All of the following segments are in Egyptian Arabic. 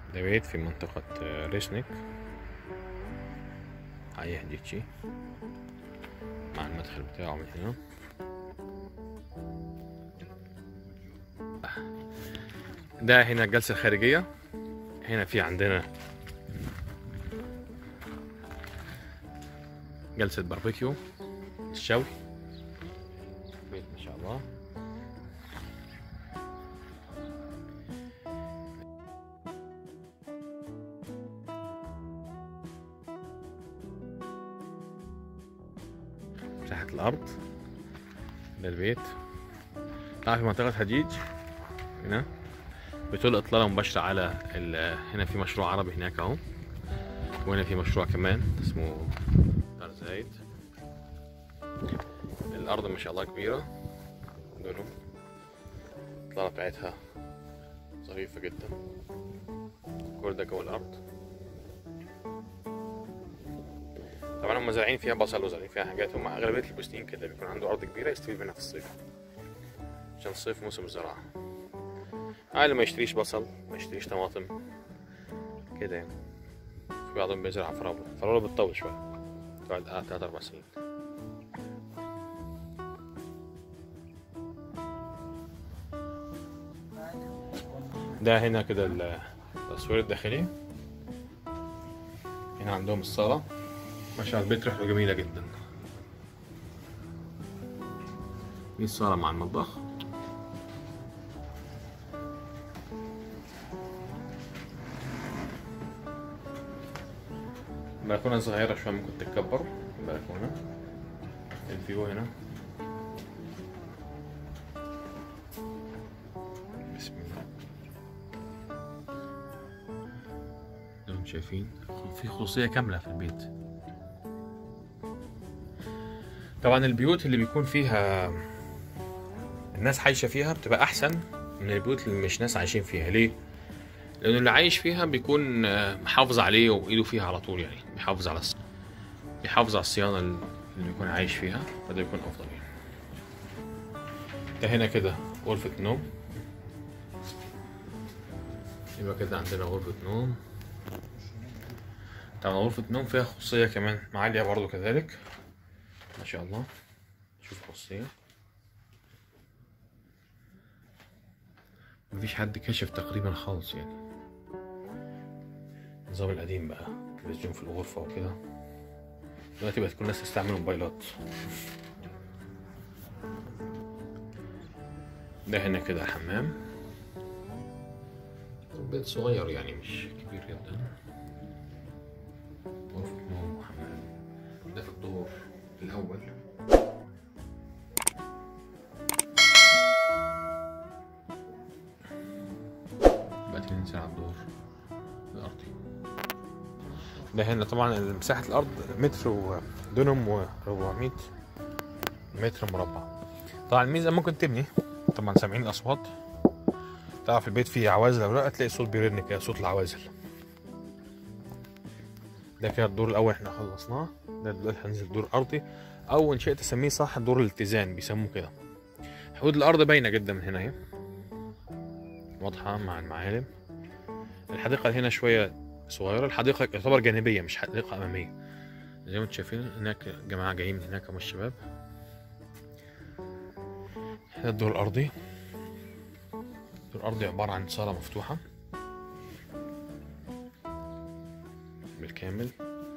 ده بيت في منطقة آه، ريسنيك هاي هديتشي مع المدخل بتاعه من هنا ده هنا الجلسة الخارجية هنا في عندنا جلسة باربيكيو الشوي بيت ما شاء الله مساحة الأرض ده البيت طبعا في منطقة هجيج هنا بتقول إطلالة مباشرة على ال- هنا في مشروع عربي هناك أهو وهنا في مشروع كمان اسمه دار زايد الأرض ما شاء الله كبيرة دولهم الإطلالة بتاعتها ظريفة جدا كل ده جوه الأرض طبعا هم زارعين فيها بصل وزارعين فيها حاجات هم أغلبية البوستين كده بيكون عنده أرض كبيرة يستفيد منها في الصيف عشان الصيف موسم الزراعة عادي ما يشتريش بصل ما يشتريش طماطم كده يعني في بعضهم بيزرع فراولة فراولة بتطول شوية تقعد آه تلات أربع سنين ده هنا كده التصوير الداخلي هنا عندهم الصالة ما شاء الله البيت ريحته جميلة جدا دي الصالة مع المطبخ بلكونة صغيرة شوية ممكن تتكبر البلكونة الفيو هنا بسم الله زي ما انتم شايفين في خصوصية كاملة في البيت طبعا البيوت اللي بيكون فيها الناس عايشة فيها بتبقى أحسن من البيوت اللي مش ناس عايشين فيها ليه؟ لأن اللي عايش فيها بيكون آه، محافظ عليه وإيده فيها على طول يعني بيحافظ على الص... بيحافظ على الصيانة اللي بيكون عايش فيها فده بيكون أفضل يعني ده هنا كده غرفة نوم يبقى كده عندنا غرفة نوم طبعا غرفة نوم فيها خصوصية كمان عالية برضو كذلك ما شاء الله شوف خصوصية مفيش حد كشف تقريبا خالص يعني النظام القديم بقى تلفزيون في الغرفة وكده دلوقتي بقت كل الناس تستعمل موبايلات ده هنا كده الحمام بيت صغير يعني مش كبير جدا غرفة نوم وحمام ده في الدور الأول دلوقتي ننزل على الدور الأرضي ده هنا طبعا مساحة الأرض متر ودونم و400 متر مربع طبعا الميزة ممكن تبني طبعا سامعين الأصوات تعرف البيت فيه عوازل أو لا تلاقي صوت بيرن كده صوت العوازل ده كده الدور الأول احنا خلصناه ده دلوقتي هننزل دور أرضي أو إن شئت تسميه صح دور الاتزان بيسموه كده حدود الأرض باينة جدا من هنا اهي واضحة مع المعالم الحديقة هنا شوية صغيرة الحديقة تعتبر جانبية مش حديقة أمامية زي ما انتم شايفين هناك جماعة جايين من هناك هم الشباب هنا الدور الأرضي الدور الأرضي عبارة عن صالة مفتوحة بالكامل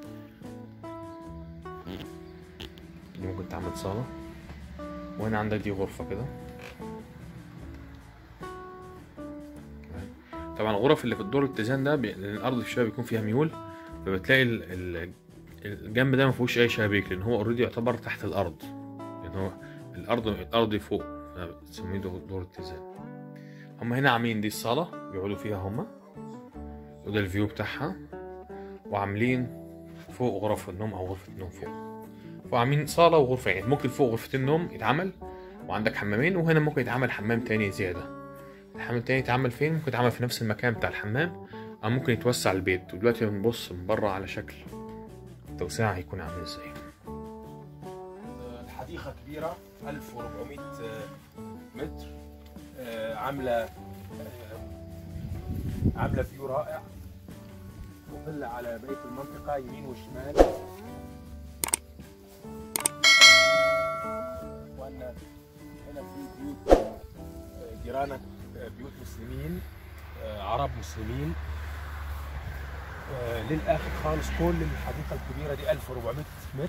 دي ممكن تعمل صالة وهنا عندك دي غرفة كده طبعا الغرف اللي في الدور الاتزان ده بي... لان الارض شويه بيكون فيها ميول فبتلاقي ال... ال... الجنب ده ما فيهوش اي شبابيك لان هو اوريدي يعتبر تحت الارض لان هو الارض الارض فوق فبتسميه دور, دور اتزان هم هنا عاملين دي الصاله بيقعدوا فيها هم وده الفيو بتاعها وعاملين فوق غرف النوم او غرفه النوم فوق وعاملين صاله وغرفه يعني ممكن فوق غرفه النوم يتعمل وعندك حمامين وهنا ممكن يتعمل حمام تاني زياده الحمام التاني يتعمل فين ممكن يتعمل في نفس المكان بتاع الحمام او ممكن يتوسع البيت ودلوقتي بنبص من بره على شكل التوسعة هيكون عامل ازاي الحديقة كبيرة 1400 متر آه، عاملة آه، عاملة فيو رائع بتطل على بقيه المنطقه يمين وشمال وانا هنا في بيوت آه، جيرانك آه، بيوت مسلمين آه، عرب مسلمين آه، للاخر خالص كل الحديقه الكبيره دي 1400 متر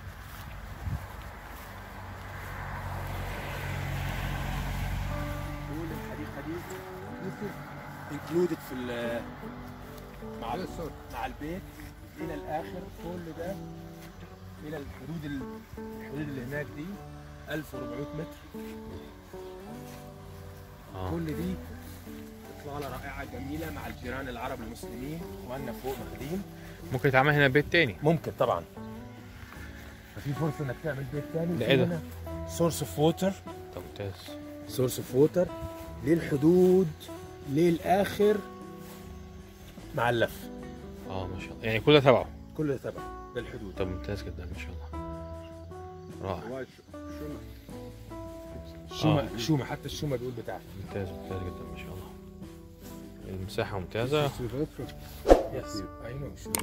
كل الحديقه دي انكلودد في ال- مع ال- مع البيت الى الاخر كل ده الى الحدود ال- الحدود اللي هناك دي 1400 متر اه كل دي اطلاله رائعه جميله مع الجيران العرب المسلمين وانا فوق مخدين ممكن يتعمل هنا بيت تاني ممكن طبعا ففي فرصه انك تعمل بيت تاني ده إيه ده؟ سورس اوف ووتر طب ممتاز سورس اوف ووتر للحدود للاخر مع اللف اه ما شاء الله يعني كل ده تبعه كل ده تبع للحدود طب ممتاز جدا ما شاء الله رائع شومة آه. شومة حتى الشومة بيقول بتاعها ممتاز ممتاز جدا ما شاء الله المساحة ممتازة يس اي نو شو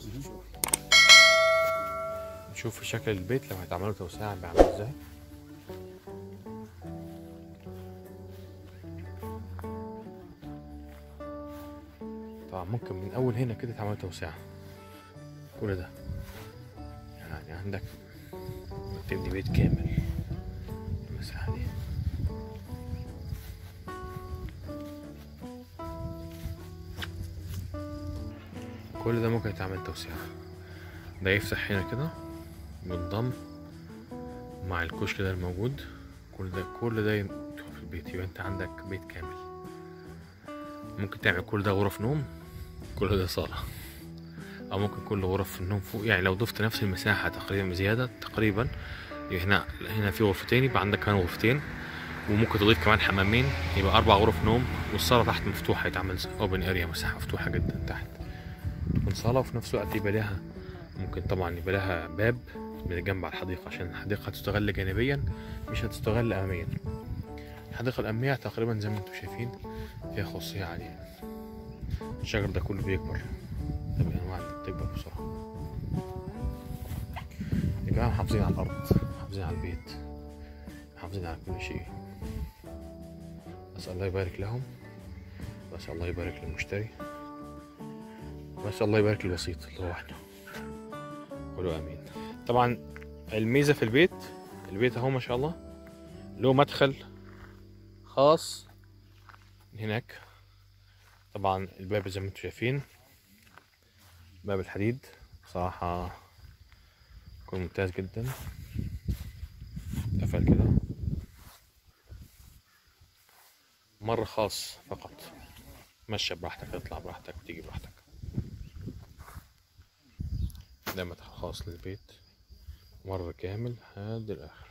نشوف شكل البيت لما هيتعمل له توسعة بيعمل ازاي طبعا ممكن من اول هنا كده تعمل توسعة كل ده يعني عندك تبني بيت كامل المساحة دي كل ده ممكن يتعمل توسعة ده يفتح هنا كده بالضم مع الكشك ده الموجود كل ده كل ده يدخل في البيت يبقى انت عندك بيت كامل ممكن تعمل كل ده غرف نوم كل ده صالة أو ممكن كل غرف النوم فوق يعني لو ضفت نفس المساحة تقريبا زيادة تقريبا يبقى هنا هنا في غرفتين يبقى عندك كمان غرفتين وممكن تضيف كمان حمامين يبقى أربع غرف نوم والصالة تحت مفتوحة يتعمل اوبن اريا مساحة مفتوحة جدا تحت تكون صالة وفي نفس الوقت يبقى لها ممكن طبعا يبقى لها باب من جنب على الحديقة عشان الحديقة هتستغل جانبيا مش هتستغل أماميا الحديقة الأمامية تقريبا زي ما انتم شايفين فيها خاصية عالية الشجر ده كله بيكبر ده من الأنواع اللي بتكبر بسرعة يا جماعة محافظين على الأرض محافظين على البيت محافظين على كل شيء أسأل الله يبارك لهم وأسأل الله يبارك للمشتري وأسأل الله يبارك للوسيط اللي هو احنا قولوا امين طبعا الميزه في البيت البيت اهو ما شاء الله له مدخل خاص من هناك طبعا الباب زي ما انتم شايفين باب الحديد بصراحة يكون ممتاز جدا قفل كده مرة خاص فقط مشى براحتك تطلع براحتك تيجي براحتك ده مدخل خاص للبيت مرة كامل لحد الآخر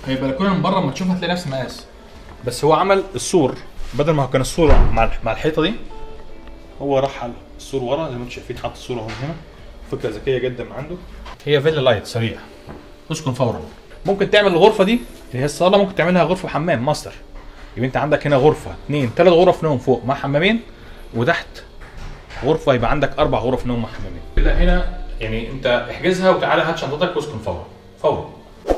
هي بلكونه من بره لما تشوفها هتلاقي نفس المقاس بس هو عمل السور بدل ما هو كان السور مع مع الحيطه دي هو راح على السور ورا زي ما انتم شايفين حط السور اهو هنا فكره ذكيه جدا من عنده هي فيلا لايت سريع اسكن فورا ممكن تعمل الغرفه دي اللي هي الصاله ممكن تعملها غرفه حمام ماستر يبقى انت عندك هنا غرفه اثنين ثلاث غرف نوم فوق مع حمامين وتحت غرفه يبقى عندك اربع غرف نوم مع حمامين لا هنا يعني انت احجزها وتعالى هات شنطتك واسكن فورا فورا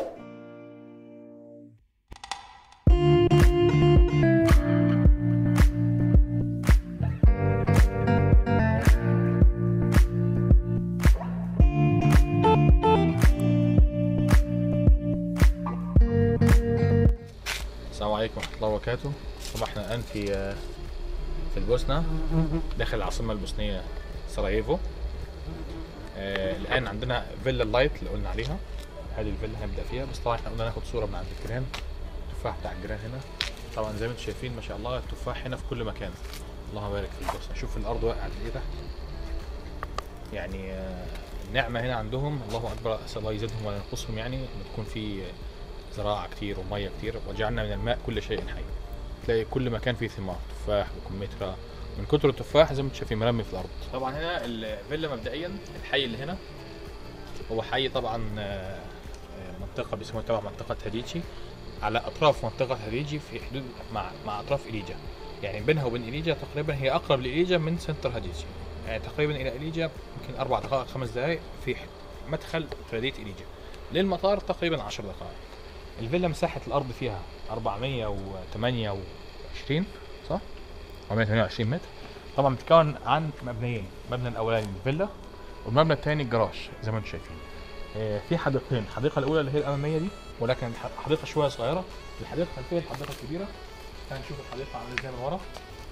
السلام عليكم ورحمة الله وبركاته طبعا احنا الآن في في البوسنة داخل العاصمة البوسنية سراييفو آه الآن عندنا فيلا اللايت اللي قلنا عليها هذه الفيلا هنبدأ فيها بس طبعا احنا قلنا ناخد صورة من عند الجيران التفاح بتاع الجيران هنا طبعا زي ما انتم شايفين ما شاء الله التفاح هنا في كل مكان اللهم بارك في البوسنة شوف الأرض واقعة قد إيه تحت يعني آه النعمة هنا عندهم الله أكبر أسأل الله يزيدهم ولا ينقصهم يعني إن تكون في زراعة كتير ومية كتير وجعلنا من الماء كل شيء حي تلاقي كل مكان فيه ثمار تفاح وكمثرى من كتر التفاح زي ما انتم شايفين مرمي في الارض طبعا هنا الفيلا مبدئيا الحي اللي هنا هو حي طبعا آه، آه، منطقه بيسموها تبع منطقه هديتشي على اطراف منطقه هديتشي في حدود مع مع اطراف اليجا يعني بينها وبين اليجا تقريبا هي اقرب لاليجا من سنتر هديتشي يعني تقريبا الى اليجا يمكن اربع دقائق خمس دقائق في مدخل بلديه اليجا للمطار تقريبا 10 دقائق الفيلا مساحة الأرض فيها 428 صح؟ 428 متر طبعا بتتكون عن مبنيين المبنى الأولاني الفيلا والمبنى الثاني الجراج زي ما انتم شايفين آه، في حديقتين الحديقة الأولى اللي هي الأمامية دي ولكن الح- حديقة شوية صغيرة الحديقة الخلفية الحديقة الكبيرة تعال نشوف الحديقة عاملة ازاي من ورا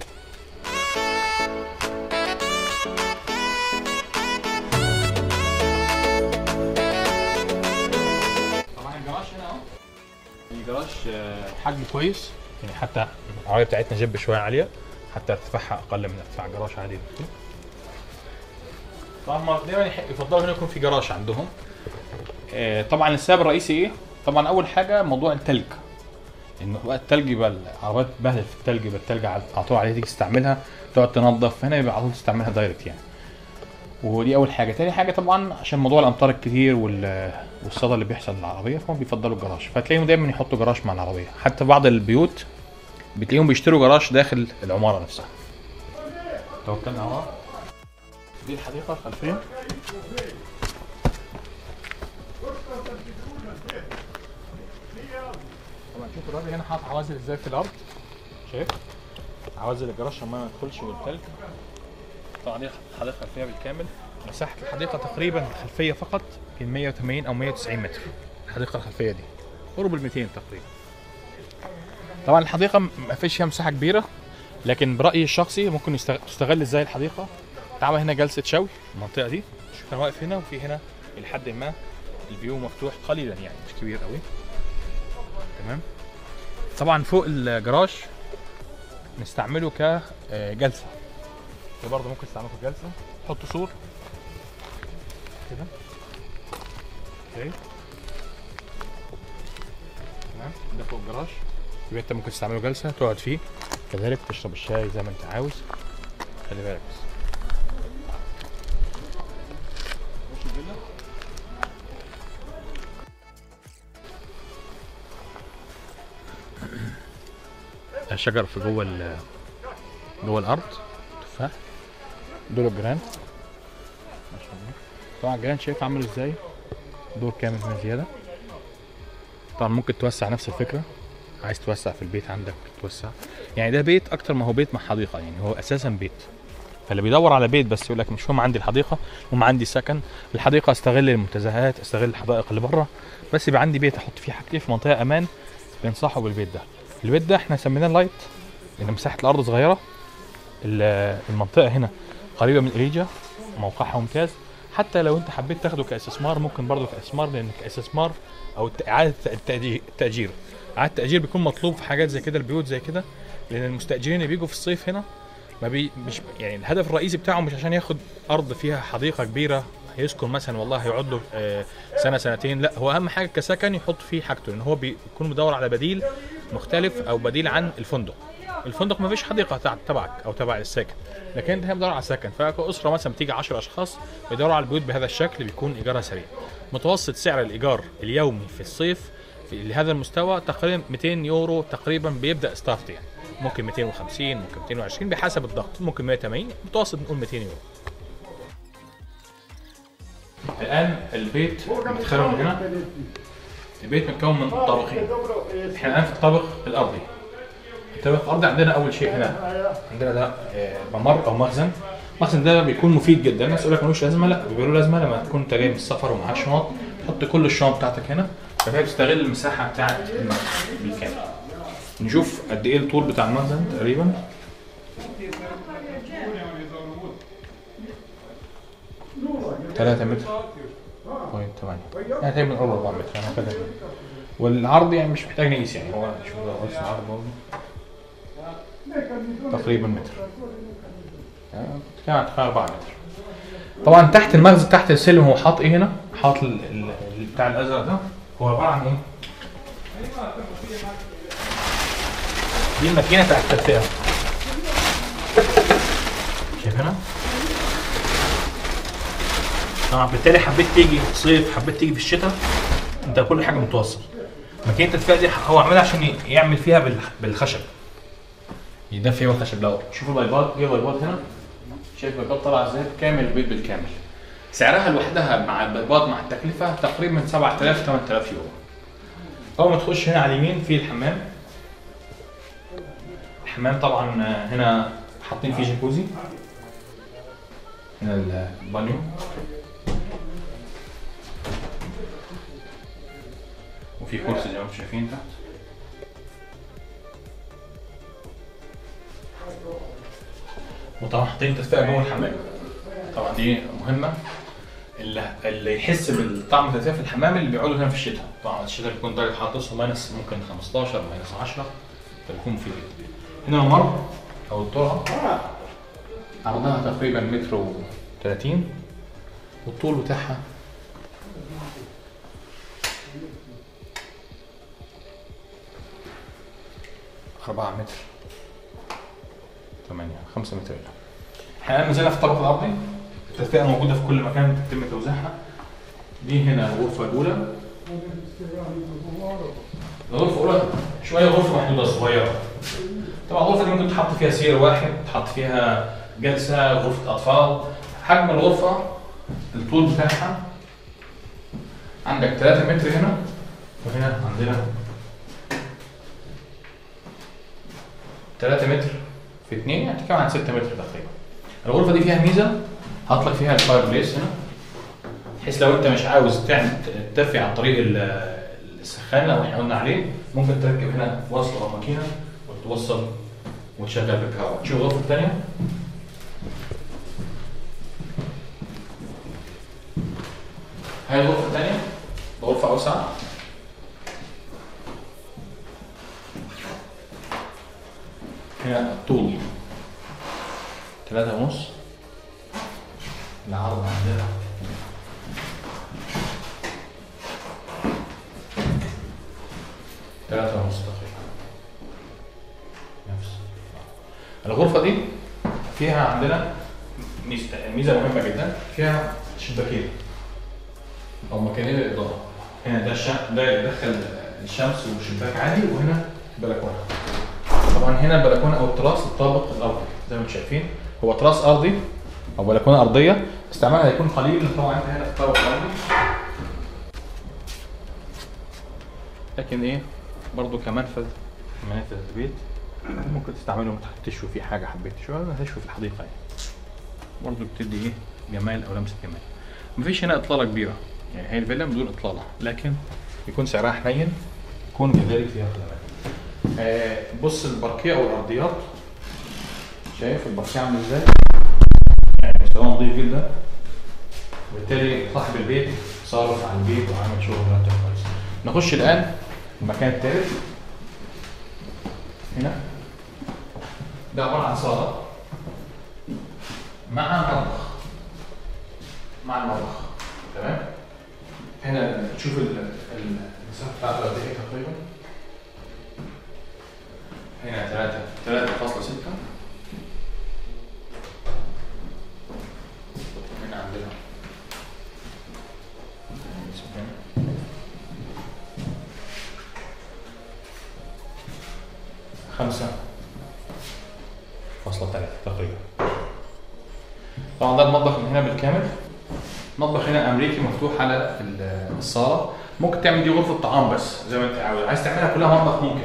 طبعا الجراج هنا اهو الجراج آه، حجمه كويس يعني حتى العربيه بتاعتنا جيب شويه عاليه حتى ارتفاعها اقل من ارتفاع جراج عادي بكتير. طبعا هم دايما يح- يفضلوا هنا يكون في جراج عندهم آه، طبعا السبب الرئيسي ايه؟ طبعا اول حاجه موضوع التلج انه وقت التلج يبقى العربيات تبهدل في التلج يبقى التلج على على طول عليها تيجي تستعملها تقعد تنظف هنا يبقى على طول تستعملها دايركت يعني ودي اول حاجه تاني حاجه طبعا عشان موضوع الامطار الكتير وال والصدى اللي بيحصل للعربيه فهم بيفضلوا الجراج فتلاقيهم دايما يحطوا جراج مع العربيه حتى بعض البيوت بتلاقيهم بيشتروا جراج داخل العماره نفسها توكلنا على الله دي الحديقه الخلفيه طبعا شوف الراجل هنا حاطط عوازل ازاي في الارض شايف عوازل الجراج عشان ما يدخلش والتلج طبعا دي حديقه خلفيه بالكامل مساحه الحديقه تقريبا الخلفيه فقط يمكن 180 او 190 متر الحديقه الخلفيه دي قرب ال 200 تقريبا طبعا الحديقه ما فيش فيها مساحه كبيره لكن برايي الشخصي ممكن يستغ- تستغل ازاي الحديقه تعمل هنا جلسه شوي المنطقه دي شوف انا واقف هنا وفي هنا الى حد ما الفيو مفتوح قليلا يعني مش كبير قوي تمام طبعا فوق الجراج نستعمله كجلسه ده برضه ممكن تستعمله في جلسه تحط سور كده اوكي تمام ده فوق الجراج يبقى انت ممكن تستعمله جلسه تقعد فيه كذلك تشرب الشاي زي ما انت عاوز خلي بالك بس وش الفيلا؟ شجر في جوه ال- جوه الارض تفاح دول الجيران ما شاء الله طبعا الجيران شايف عامل ازاي دور كامل هنا زياده طبعا ممكن توسع نفس الفكره عايز توسع في البيت عندك توسع يعني ده بيت اكتر ما هو بيت مع حديقه يعني هو اساسا بيت فاللي بيدور على بيت بس يقول لك مش هم عندي الحديقه هم عندي سكن الحديقه استغل المنتزهات استغل الحدائق اللي بره بس يبقى عندي بيت احط فيه حاجتي في منطقه امان بينصحوا بالبيت ده البيت ده احنا سميناه لايت لان مساحه الارض صغيره ال- المنطقه هنا قريبه من اليجا موقعها ممتاز حتى لو انت حبيت تاخده كاستثمار ممكن برضه كاستثمار لان كاستثمار او الت- اعاده التأجي- التاجير اعاده التاجير بيكون مطلوب في حاجات زي كده البيوت زي كده لان المستاجرين اللي بيجوا في الصيف هنا ما بي مش يعني الهدف الرئيسي بتاعهم مش عشان ياخد ارض فيها حديقه كبيره هيسكن مثلا والله هيقعد له آه، سنه سنتين لا هو اهم حاجه كسكن يحط فيه حاجته لان هو بيكون مدور على بديل مختلف او بديل عن الفندق الفندق ما فيش حديقه تع- تبعك او تبع الساكن لكن انت هنا بتدور على سكن فكاسره مثلا بتيجي 10 اشخاص بيدوروا على البيوت بهذا الشكل بيكون ايجارها سريع متوسط سعر الايجار اليومي في الصيف في لهذا المستوى تقريبا 200 يورو تقريبا بيبدا ستارت يعني ممكن 250 ممكن 220 بحسب الضغط ممكن 180 متوسط نقول 200 يورو الان البيت متخرج من هنا البيت متكون من طابقين احنا الان في الطابق الارضي الطابق الارضي عندنا اول شيء هنا عندنا ده آه، ممر او مخزن المخزن ده بيكون مفيد جدا الناس يقول لك ملوش لازمه لا بيبقى له لازمه لما تكون انت جاي من السفر ومعاك شنط تحط كل الشنط بتاعتك هنا فهي بتستغل المساحه بتاعت المخزن بالكامل نشوف قد ايه الطول بتاع المخزن تقريبا ثلاثة متر بوينت 8 يعني تقريبا قرب 4 متر يعني كده والعرض يعني مش محتاج نقيس يعني هو شوف ده قيس العرض برضه تقريبا متر يعني كان تقريبا 4 متر طبعا تحت المخزن تحت السلم هو حاط ايه هنا؟ حاط ال- ال- ال- بتاع الازرق ده هو عباره عن ايه؟ دي الماكينه بتاعت التدفئه شايف هنا؟ طبعا بالتالي حبيت تيجي صيف حبيت تيجي في الشتاء انت كل حاجه متوصل ماكينه التدفئه دي هو عاملها عشان ي- يعمل فيها بال- بالخشب يدفي فيها بالخشب لو شوفوا البايبات في بايبات هنا شايف البايبات طالعه ازاي كامل البيت بالكامل سعرها لوحدها مع البايبات مع التكلفه تقريبا 7000 8000 يورو اول ما تخش هنا على اليمين في الحمام الحمام طبعا آه، هنا حاطين فيه جاكوزي هنا البانيو وفي كرسي زي ما انتم شايفين تحت وطبعا حاطين تدفئه جوه الحمام طبعا دي مهمه اللي, اللي يحس بالطعم التدفئه في الحمام اللي بيقعدوا هنا في الشتاء طبعا الشتاء بيكون درجه حرارة توصل ماينس ممكن 15 ماينس 10 فبيكون مفيد هنا الممر او الطرقه عرضها تقريبا متر و 30 والطول بتاعها أربعة متر ثمانية خمسة متر احنا الآن نزلنا في الطابق الأرضي التدفئة موجودة في كل مكان تتم توزيعها دي هنا الغرفة الأولى الغرفة الأولى شوية غرفة محدودة صغيرة طبعا الغرفة دي ممكن تحط فيها سرير واحد تحط فيها جلسة غرفة أطفال حجم الغرفة الطول بتاعها عندك 3 متر هنا وهنا عندنا 3 متر في 2 يعني تتكلم عن 6 متر تقريبا الغرفة دي فيها ميزة حاطط لك فيها الفاير بليس هنا بحيث لو انت مش عاوز تعمل تدفي عن طريق ال- السخان اللي احنا قلنا عليه ممكن تركب هنا وصله او ماكينه وتوصل وتشغل بالكهرباء تشوف الغرفه الثانيه هاي الغرفه الثانيه غرفه اوسع هنا الطول ثلاثة ونص العرض عندنا ثلاثة ونص تقريبا نفس الغرفة دي فيها عندنا ميزة ميزة مهمة جدا فيها شباكين أو مكانين للإضاءة هنا ده الشمس ده يدخل الشمس وشباك عادي وهنا بلكونة طبعا هنا البلكونة أو التراس الطابق الأرضي زي ما انتم شايفين هو تراس أرضي أو بلكونة أرضية استعمالها هيكون قليل طبعا انت هنا في الطابق الأرضي لكن ايه برضو كمنفذ منافذ البيت ممكن تستعمله ممكن تشوي فيه حاجه حبيت تشوي تشوي في الحديقه يعني برضو بتدي ايه جمال او لمسه جمال مفيش هنا اطلاله كبيره يعني هي الفيلا بدون اطلاله لكن يكون سعرها حنين يكون كذلك فيها خدمات آه بص الباركيه او الارضيات شايف الباركيه عامل ازاي يعني مستواه نظيف جدا وبالتالي صاحب البيت صارف على البيت وعامل شغل مرتب كويس نخش الان المكان الثالث هنا ده عباره عن صاله مع مطبخ مع المطبخ تمام هنا تشوف ال- ال- المساحه بتاعته قد ايه تقريبا هنا 3 3.6 هنا عندنا خمسة فاصلة ثلاثة تقريبا طبعا ده المطبخ من هنا بالكامل مطبخ هنا امريكي مفتوح على ال- الصاله ممكن تعمل دي غرفه طعام بس زي ما انت عاوز عايز تعملها كلها مطبخ ممكن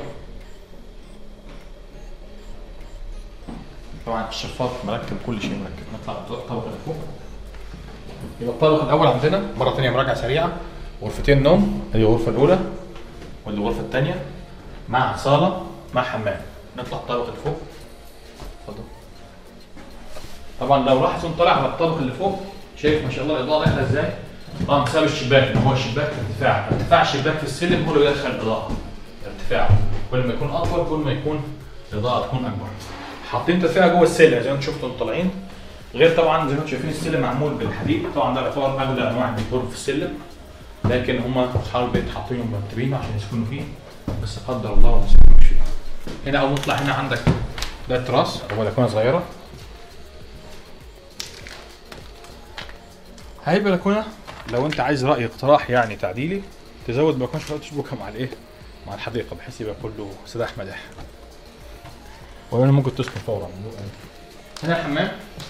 طبعا الشفاط مركب كل شيء مركب نطلع الطبق اللي فوق يبقى الطابق الاول عندنا مره ثانيه مراجعه سريعه غرفتين نوم ادي الغرفه الاولى ودي الغرفه الثانيه مع صاله مع حمام نطلع الطابق اللي فوق اتفضل طبعا لو راح يكون طالع على الطابق اللي فوق شايف ما شاء الله الاضاءه داخله ازاي طبعا بسبب الشباك اللي هو الشباك ارتفاع ارتفاع الشباك في السلم هو اللي بيدخل الاضاءه ارتفاعه كل ما يكون اطول كل ما يكون الاضاءه تكون اكبر حاطين تدفئه جوه السلم زي ما انتم شفتوا انتم طالعين غير طبعا زي ما انتم شايفين السلم معمول بالحديد طبعا ده يعتبر اغلى انواع الديكور في السلم لكن هم اصحاب البيت حاطينه مرتبينه عشان يسكنوا فيه بس قدر الله ما يسكنوش فيه هنا اول ما تطلع هنا عندك ده التراس او بلكونه صغيره هاي بلكونه لو انت عايز راي اقتراح يعني تعديلي تزود بلكونه شويه تشبكها مع الايه مع الحديقه بحيث يبقى كله سداح مداح وهنا ممكن تسكن فورا هنا الحمام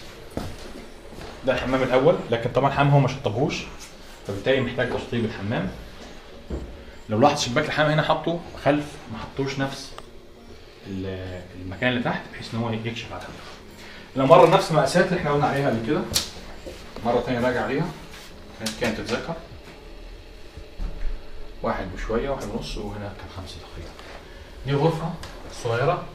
ده الحمام الاول لكن طبعا الحمام هو ما شطبهوش فبالتالي محتاج تشطيب الحمام لو لاحظ شباك الحمام هنا حطه خلف ما حطوش نفس ال- المكان اللي تحت بحيث ان هو يكشف على الحمام لو مره نفس المقاسات اللي احنا قلنا عليها قبل كده مره ثانيه راجع عليها كانت كانت تتذكر واحد وشويه واحد ونص وهنا كان خمسه تقريبا دي غرفه صغيره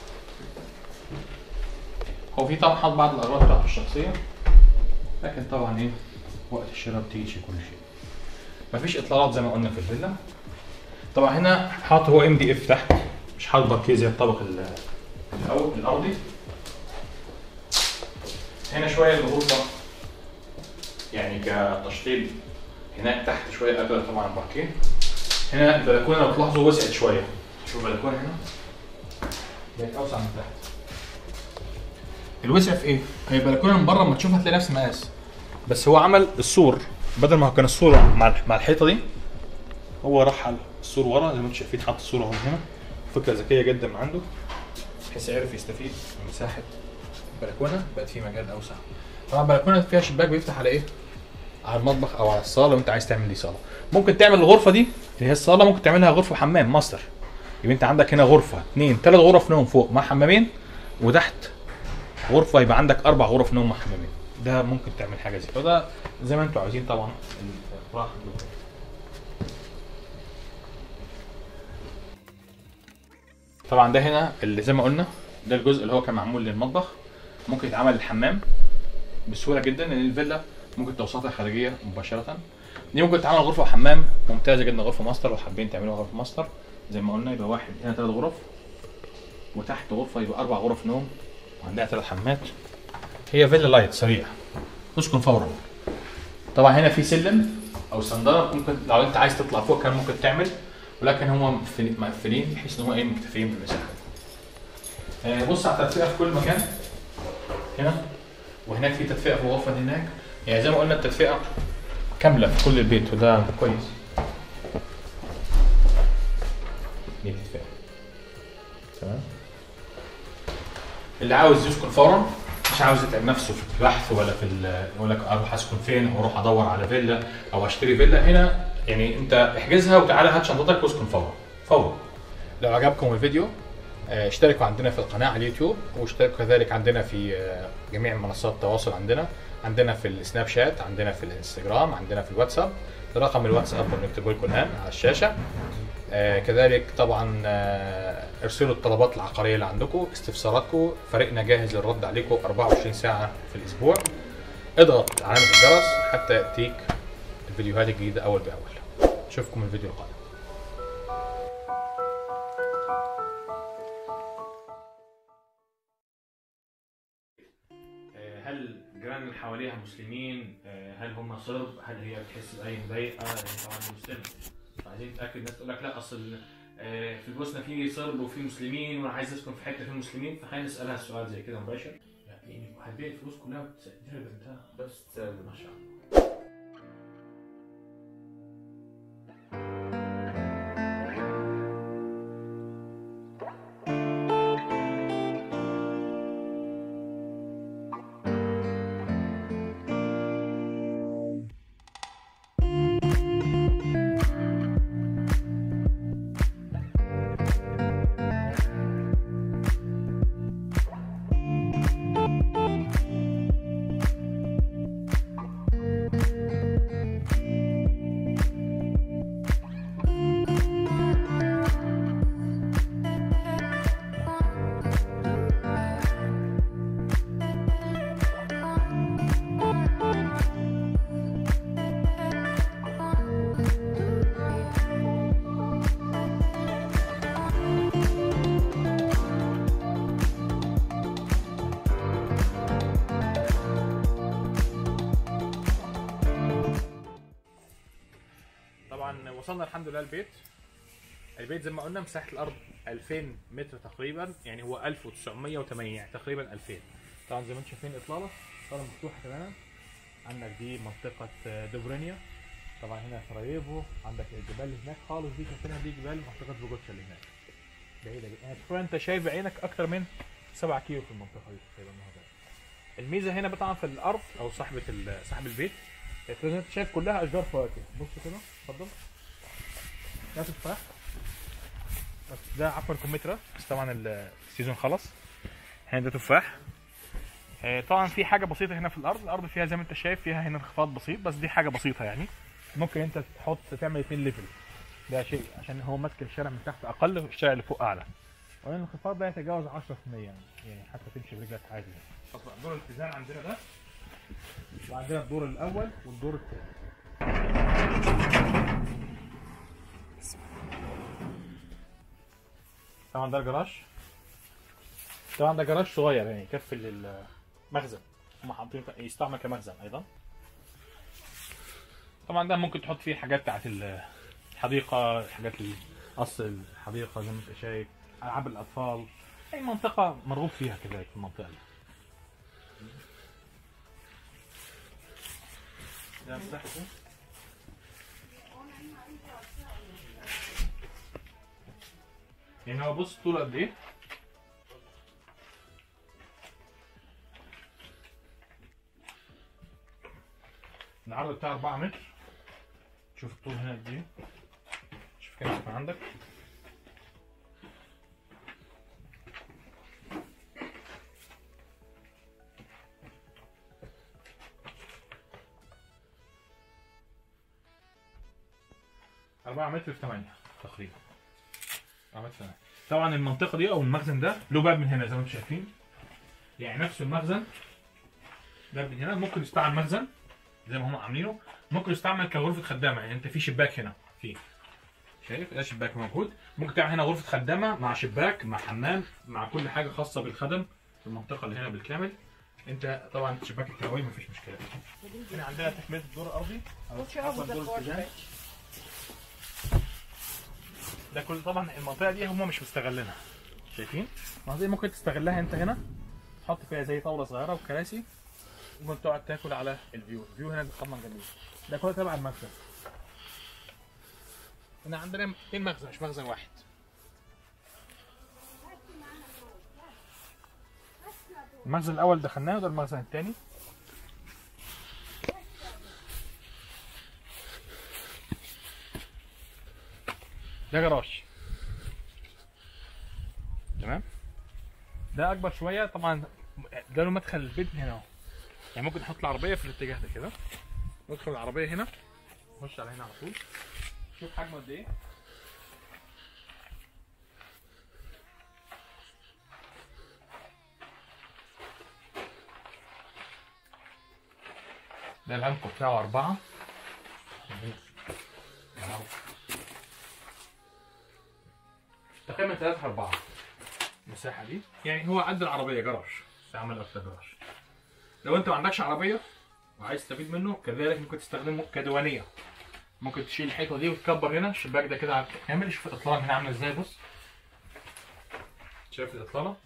هو في طبعا حاط بعض الاغراض بتاعته الشخصيه لكن طبعا ايه وقت الشراء بتيجي كل شيء مفيش اطلالات زي ما قلنا في الفيلا طبعا هنا حاط هو ام دي اف تحت مش حاط باركيه زي الطبق ال- الاول الارضي هنا شويه الغرفه يعني كتشطيب هناك تحت شويه اقل طبعا باركيه هنا البلكونه لو تلاحظوا وسعت شويه شوف البلكونه هنا بقت اوسع من تحت الوسع في ايه؟ هي البلكونه من بره لما تشوفها هتلاقي نفس المقاس بس هو عمل السور بدل ما كان السور مع مع الحيطه دي هو راح على السور ورا زي ما انتم شايفين حط السور اهو هنا فكره ذكيه جدا من عنده بحيث يعرف يستفيد من مساحه البلكونه بقت في مجال اوسع طبعا البلكونه فيها شباك بيفتح على ايه؟ على المطبخ او على الصاله لو انت عايز تعمل دي صاله ممكن تعمل الغرفه دي اللي هي الصاله ممكن تعملها غرفه حمام ماستر يبقى انت عندك هنا غرفه اثنين ثلاث غرف نوم فوق مع حمامين وتحت غرفه يبقى عندك اربع غرف نوم مع حمامين ده ممكن تعمل حاجه زي كده وده زي ما انتوا عاوزين طبعا الراحه طبعا ده هنا اللي زي ما قلنا ده الجزء اللي هو كان معمول للمطبخ ممكن يتعمل الحمام بسهوله جدا لان الفيلا ممكن توصلها خارجيه مباشره دي ممكن تعمل غرفه حمام ممتازه جدا غرفه ماستر لو حابين تعملوها غرفه ماستر زي ما قلنا يبقى واحد هنا ثلاث غرف وتحت غرفه يبقى اربع غرف نوم وعندها ثلاث حمامات هي فيلا لايت سريع تسكن فورا طبعا هنا في سلم او صندله ممكن لو انت عايز تطلع فوق كان ممكن تعمل ولكن هم مقفلين- مقفلين بحيث ان هو ايه مكتفيين بالمساحه آه، بص على التدفئه في كل مكان هنا وهناك في تدفئه في الغرفه دي هناك يعني زي ما قلنا التدفئه كامله في كل البيت وده كويس دي تدفئه تمام اللي عاوز يسكن فورا مش عاوز يتعب نفسه في البحث ولا في ال- يقول لك اروح اسكن فين او اروح ادور على فيلا او اشتري فيلا هنا يعني انت احجزها وتعالى هات شنطتك واسكن فورا فورا لو عجبكم الفيديو آه، اشتركوا عندنا في القناه على اليوتيوب واشتركوا كذلك عندنا في آه، جميع منصات التواصل عندنا عندنا في السناب شات عندنا في الانستجرام عندنا في الواتساب رقم الواتساب بنكتبه لكم الان على الشاشه آه كذلك طبعا آه ارسلوا الطلبات العقاريه اللي عندكم استفساراتكم فريقنا جاهز للرد عليكم 24 ساعه في الاسبوع اضغط علامه الجرس حتى ياتيك الفيديوهات الجديده اول باول اشوفكم الفيديو القادم هل الجيران اللي حواليها مسلمين آه، هل هم صرب هل هي بتحس باي مضايقه هي طبعا مسلمه فعايزين نتاكد الناس تقول لك لا اصل آه، في البوسنه في صرب وفي مسلمين وانا عايز اسكن في حته فيها مسلمين فخلينا نسالها السؤال زي كده مباشر يعني هتبيع الفلوس كلها بتديها لبنتها بس ما شاء الله طبعا وصلنا الحمد لله البيت البيت زي ما قلنا مساحه الارض 2000 متر تقريبا يعني هو 1980 يعني تقريبا 2000 طبعا زي ما انتم شايفين اطلاله اطلاله مفتوحه تماما عندك دي منطقه دوبرينيا طبعا هنا سراييفو عندك الجبال اللي هناك خالص دي شايفينها دي جبال منطقه بوجوتشا اللي هناك بعيده جدا يعني تقريبا انت شايف بعينك اكتر من 7 كيلو في المنطقه دي تقريبا النهارده الميزه هنا طبعا في الارض او صاحبه ال- صاحب البيت زي ما انت شايف كلها اشجار فواكه بص كده اتفضل ده تفاح بس ده عفوا كمثرى بس طبعا ال- السيزون خلص هنا ده تفاح آه، طبعا في حاجه بسيطه هنا في الارض الارض فيها زي ما انت شايف فيها هنا انخفاض بسيط بس دي حاجه بسيطه يعني ممكن انت تحط تعمل اتنين ليفل ده شيء عشان هو ماسك الشارع من تحت اقل والشارع اللي فوق اعلى وان الانخفاض ده يتجاوز 10% يعني يعني حتى تمشي برجلك عادي يعني طب دور الاتزان عندنا ده وعندنا الدور الاول والدور الثاني طبعا ده الجراج طبعا ده جراج صغير يعني يكفي للمخزن هم حاطين يستعمل كمخزن ايضا طبعا ده ممكن تحط فيه حاجات بتاعت الحديقه حاجات قص الحديقه زي ما انت شايف العاب الاطفال اي منطقه مرغوب فيها كذلك في المنطقه دي ده مساحته يعني هو بص طوله قد ايه العرض بتاعه 4 متر شوف الطول هنا قد ايه شوف كام يكون عندك أربعة متر في ثمانية تقريبا أربعة متر في ثمانية طبعا المنطقة دي أو المخزن ده له باب من هنا زي ما انتم شايفين يعني نفس المخزن باب من هنا ممكن يستعمل مخزن زي ما هم عاملينه ممكن يستعمل كغرفة خدامة يعني انت في شباك هنا في شايف ده شباك موجود ممكن تعمل هنا غرفة خدامة مع شباك مع حمام مع كل حاجة خاصة بالخدم في المنطقة اللي هنا بالكامل انت طبعا شباك التهوية مفيش مشكلة هنا عندنا تكملة الدور الأرضي أو عفواً الدور الاتزان. ده كل طبعا المنطقه دي هم مش مستغلينها شايفين المنطقه دي ممكن تستغلها انت هنا تحط فيها زي طاوله صغيره وكراسي ممكن تقعد تاكل على الفيو الفيو هنا طبعا جميل ده كله تبع المخزن هنا عندنا اثنين مخزن مش مخزن واحد المخزن الاول دخلناه وده المخزن الثاني ده جراج تمام ده اكبر شويه طبعا ده له مدخل البيت من هنا اهو يعني ممكن نحط العربيه في الاتجاه ده كده ندخل العربيه هنا نخش على هنا على طول شوف حجمه قد ايه ده العمق بتاعه أربعة تقريبا 3 4 المساحة دي يعني هو قد العربية جراج استعمل أكتر جراج لو انت ما عندكش عربيه وعايز تستفيد منه كذلك ممكن تستخدمه كديوانيه ممكن تشيل الحيطه دي وتكبر هنا الشباك ده كده كامل شوف الاطلال هنا عامله ازاي بص شايف الاطلاله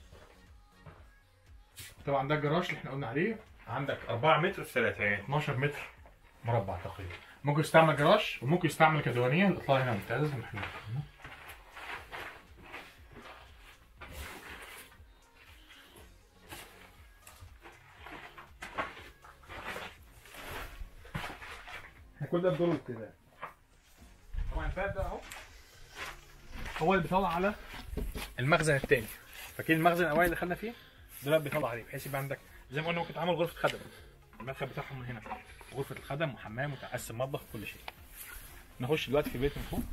طبعا ده الجراج اللي احنا قلنا عليه عندك 4 متر في 3 يعني 12 متر مربع تقريبا ممكن يستعمل جراج وممكن يستعمل كديوانيه الاطلاله هنا ممتازه زي ما احنا شايفين. كل ده بدور الابتدائي طبعا الفات ده اهو هو اللي بيطلع على المخزن الثاني فاكرين المخزن الاولاني اللي دخلنا فيه ده بقى بيطلع عليه بحيث يبقى عندك زي ما قلنا ممكن تعمل غرفه خدم المدخل بتاعهم من هنا غرفه الخدم وحمام وتقسم مطبخ كل شيء نخش دلوقتي في البيت من فوق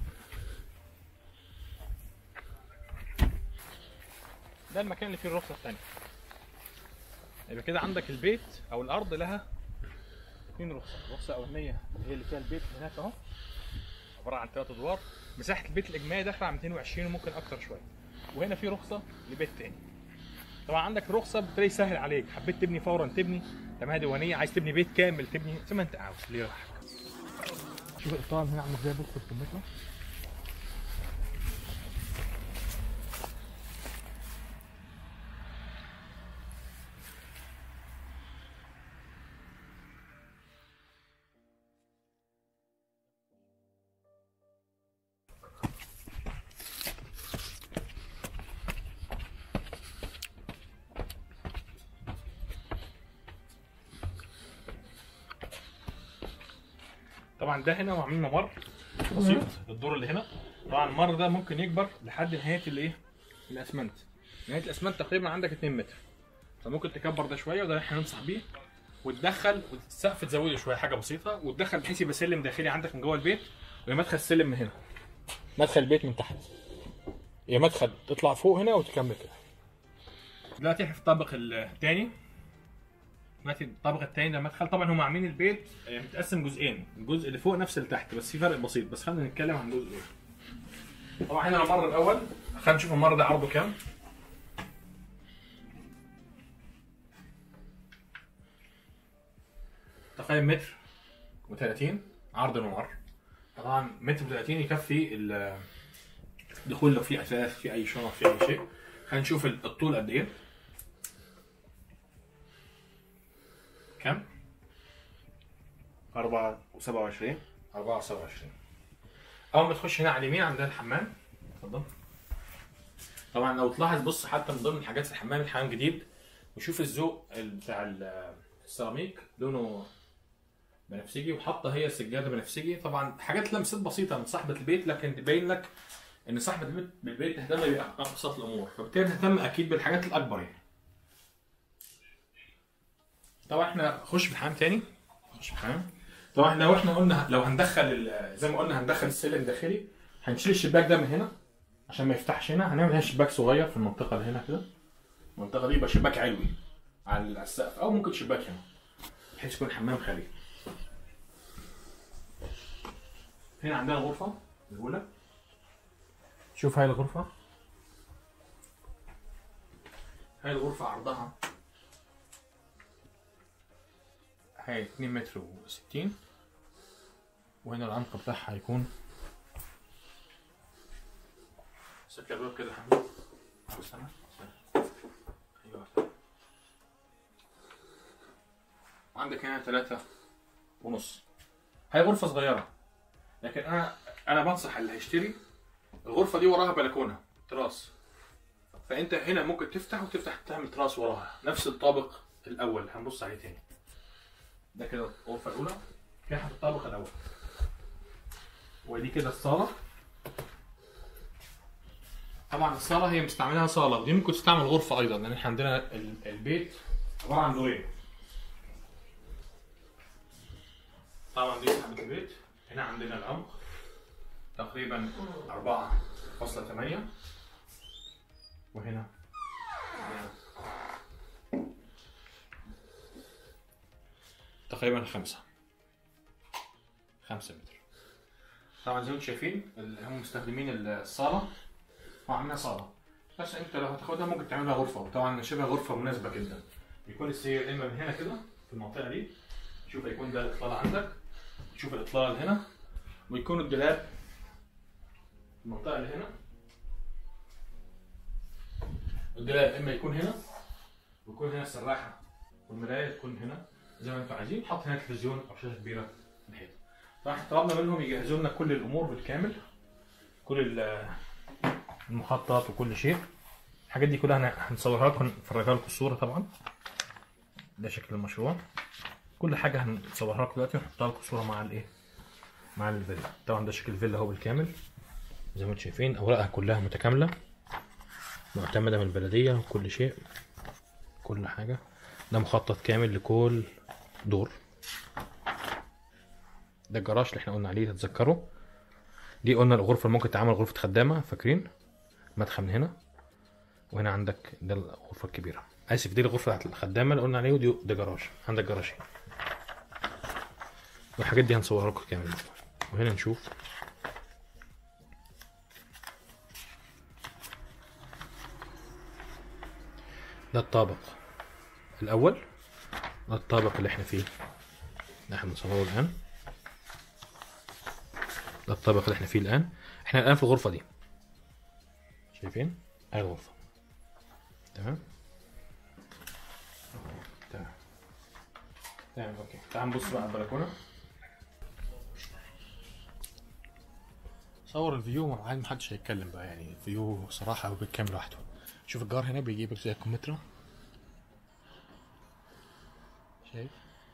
ده المكان اللي فيه الرخصه الثانيه يبقى كده عندك البيت او الارض لها اثنين رخصه الرخصه الاولانيه هي اللي فيها البيت هناك اهو عباره عن ثلاث ادوار مساحه البيت الاجمالي داخله على 220 وممكن اكتر شويه وهنا في رخصه لبيت تاني طبعا عندك رخصه بالتالي سهل عليك حبيت تبني فورا تبني تمام ديوانيه عايز تبني بيت كامل تبني زي ما انت عاوز ليه راحتك شوف الاطلال هنا عامل ازاي بص في قمتها طبعا ده هنا وعاملين ممر بسيط للدور اللي هنا طبعا الممر ده ممكن يكبر لحد نهايه الايه الاسمنت نهايه الاسمنت تقريبا عندك 2 متر فممكن تكبر ده شويه وده اللي احنا ننصح بيه وتدخل والسقف تزوده شويه حاجه بسيطه وتدخل بحيث يبقى سلم داخلي عندك من جوه البيت ويا مدخل السلم من هنا مدخل البيت من تحت يا مدخل تطلع فوق هنا وتكمل كده دلوقتي احنا في الطابق الثاني دلوقتي الطابق الثاني ده مدخل طبعا هم عاملين البيت آه، متقسم جزئين الجزء اللي فوق نفس اللي تحت بس في فرق بسيط بس خلينا نتكلم عن الجزء الاول طبعا هنا الممر الاول خلينا نشوف الممر ده عرضه كام تقريبا متر و30 عرض الممر طبعا متر و30 يكفي ال- الدخول لو في اثاث في اي شنط في اي شيء خلينا نشوف الطول قد ايه كم؟ 4 و27 4 و27 اول ما تخش هنا على اليمين عندنا الحمام اتفضل طبعا لو تلاحظ بص حتى من ضمن الحاجات في الحمام الحمام جديد وشوف الذوق ال- بتاع ال- السيراميك لونه بنفسجي وحاطه هي السجاده بنفسجي طبعا حاجات لمسات بسيطه من صاحبه البيت لكن تبين لك ان صاحبه البيت بالبيت تهتم بابسط الامور فبالتالي تهتم اكيد بالحاجات الاكبر يعني طبعا احنا نخش في الحمام تاني نخش في الحمام طبعا لو احنا قلنا لو هندخل ال- زي ما قلنا هندخل السلم داخلي هنشيل الشباك ده من هنا عشان ما يفتحش هنا هنعمل هنا شباك صغير في المنطقه اللي هنا كده المنطقه دي يبقى شباك علوي على السقف او ممكن شباك هنا بحيث يكون حمام خارجي هنا عندنا الغرفه الاولى شوف هاي الغرفه هاي الغرفه عرضها هاي 2 متر و60 وهنا العمق بتاعها هيكون سكر الباب كده يا حبيبي استنى ايوه عندك هنا ثلاثة ونص هاي غرفة صغيرة لكن انا انا بنصح اللي هيشتري الغرفة دي وراها بلكونة تراس فانت هنا ممكن تفتح وتفتح تعمل تراس وراها نفس الطابق الاول هنبص عليه تاني ده كده الغرفة الأولى كده في الطابق الأول ودي كده الصالة طبعا الصالة هي مستعملها صالة ودي ممكن تستعمل غرفة أيضا لأن احنا عندنا ال- البيت عبارة عن دورين طبعا دي مساحة البيت هنا عندنا العمق تقريبا 4.8 وهنا تقريبا خمسة خمسة متر طبعا زي ما انتم شايفين ال- هم مستخدمين الصالة وعاملينها صالة بس انت لو هتاخدها ممكن تعملها غرفة وطبعا شبه غرفة مناسبة جدا يكون السرير اما من هنا كده في المنطقه دي شوف هيكون ده الاطلال عندك شوف الاطلال هنا ويكون الدولاب في المنطقه اللي هنا الدولاب اما يكون هنا ويكون هنا السراحه والمرايه تكون هنا زي ما انتم عايزين حط هنا تلفزيون او شاشه كبيره في الحيطه فاحنا طلبنا منهم يجهزوا لنا كل الامور بالكامل كل ال- المخطط وكل شيء الحاجات دي كلها هن- هنصورها لكم نفرجها لكم الصوره طبعا ده شكل المشروع كل حاجه هنصورها لكم دلوقتي ونحطها لكم صوره مع الايه مع الفيلا طبعا ده شكل الفيلا اهو بالكامل زي ما انتم شايفين اوراقها كلها متكامله معتمده من البلديه وكل شيء كل حاجه ده مخطط كامل لكل دور ده الجراج اللي احنا قلنا عليه تتذكروا دي قلنا الغرفه اللي ممكن تعمل غرفه خدامه فاكرين مدخل من هنا وهنا عندك ده الغرفه الكبيره اسف دي الغرفه بتاعت الخدامه اللي قلنا عليه ودي ده جراج عندك جراجين والحاجات دي هنصورها لكم كامل وهنا نشوف ده الطابق الاول ده الطابق اللي احنا فيه اللي احنا بنصوره الان ده الطابق اللي احنا فيه الان احنا الان في الغرفه دي شايفين اهي الغرفه تمام تمام تمام اوكي تعال نبص بقى على البلكونه صور الفيو مع ما حدش هيتكلم بقى يعني الفيو صراحه هو بالكامل لوحده شوف الجار هنا بيجيب لك زي الكمثرى شايف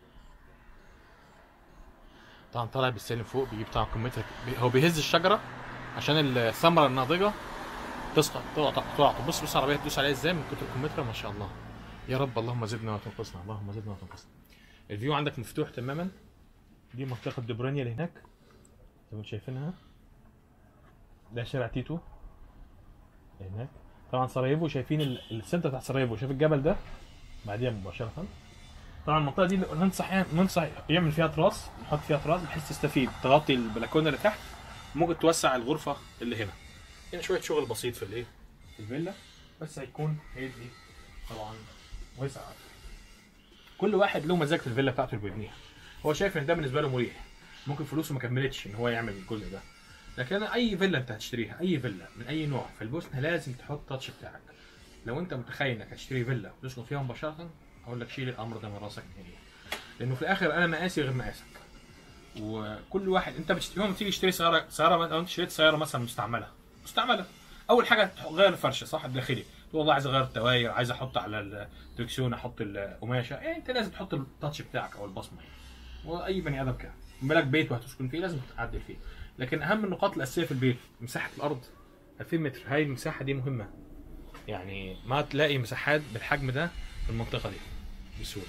طبعا طالع بالسلم فوق بيجيب طبعا كمثرى بي- هو بيهز الشجره عشان الثمره الناضجه تسقط تقع تقع بص بص العربيه تدوس عليها ازاي من كتر الكمثرى ما شاء الله يا رب اللهم زدنا وتنقصنا اللهم زدنا وتنقصنا الفيو عندك مفتوح تماما دي منطقه دبرانيا اللي هناك زي ما انتم شايفينها ده شارع تيتو اللي هناك طبعا سراييفو شايفين ال- السنتر بتاع سراييفو شايف الجبل ده بعديها مباشره طبعا المنطقه دي ننصح يعني ننصح يعمل فيها تراس نحط فيها تراس بحيث تستفيد تغطي البلكونه اللي تحت ممكن توسع الغرفه اللي هنا هنا شويه شغل بسيط في الايه في الفيلا بس هيكون هيدي طبعا وسع كل واحد له مزاج في الفيلا بتاعته اللي بيبنيها هو شايف ان ده بالنسبه له مريح ممكن فلوسه ما كملتش ان هو يعمل الجزء ده لكن أنا اي فيلا انت هتشتريها اي فيلا من اي نوع في البوسنه لازم تحط تاتش بتاعك لو انت متخيل انك هتشتري فيلا وتسكن فيها مباشره اقول لك شيل الامر ده من راسك نهائيا لانه في الاخر انا مقاسي غير مقاسك وكل واحد انت بتشتري يوم تيجي تشتري سياره سياره لو انت اشتريت سياره مثلا مستعمله مستعمله اول حاجه غير الفرشه صح الداخلي تقول والله عايز اغير التواير عايز احط على الدركسيون احط القماشه يعني انت لازم تحط التاتش بتاعك او البصمه واي بني ادم كده بالك بيت وهتسكن فيه لازم تعدل فيه لكن اهم النقاط الاساسيه في البيت مساحه الارض 2000 متر هاي المساحه دي مهمه يعني ما تلاقي مساحات بالحجم ده في المنطقه دي بسهوله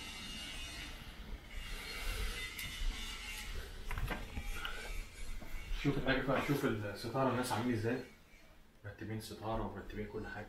شوف النجفة بقى شوف الستاره الناس عاملين ازاي مرتبين ستاره ومرتبين كل حاجه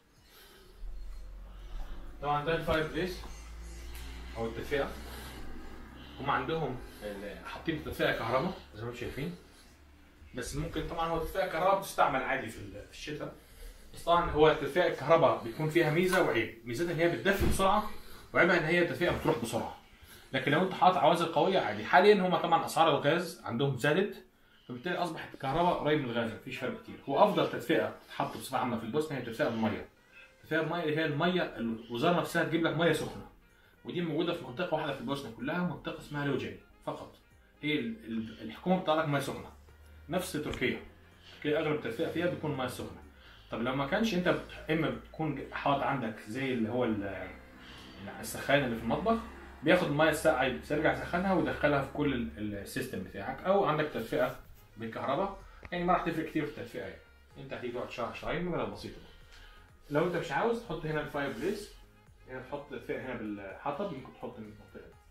طبعا ده الفاير بليس او التدفئه هم عندهم ال- حاطين تدفئه كهرباء زي ما انتم شايفين بس ممكن طبعا هو تدفئه كهرباء بتستعمل عادي في ال- في الشتاء بس طبعا هو تدفئه الكهرباء بيكون فيها ميزه وعيب ميزتها ان هي بتدفي بسرعه وعيبها ان هي التدفئه بتروح بسرعه لكن لو انت حاطط عوازل قويه عادي حاليا هم طبعا اسعار الغاز عندهم زادت فبالتالي اصبحت الكهرباء قريب من الغاز مفيش فرق كتير هو افضل تدفئه تتحط بصفه عامه في البوسنه هي التدفئه بالميه التدفئه بالميه اللي هي الميه الوزاره نفسها تجيب لك ميه سخنه ودي موجوده في منطقه واحده في البوسنه كلها منطقه اسمها لوجين فقط هي ال- ال- الحكومه بتطلع لك ميه سخنه نفس تركيا تركيا اغلب التدفئه فيها بيكون ميه سخنه طب لو ما كانش انت بت... اما بتكون حاطط عندك زي اللي هو ال- السخان اللي في المطبخ بياخد الميه الساقعه يرجع يسخنها ويدخلها في كل ال- السيستم بتاعك او عندك تدفئه بالكهرباء يعني ما راح تفرق كتير في التدفئه يعني انت هتيجي تقعد شهر شهرين مجرد بسيطه لو انت مش عاوز تحط هنا الفاير بليس هنا تحط تدفئه هنا بالحطب ممكن تحط من المنطقه دي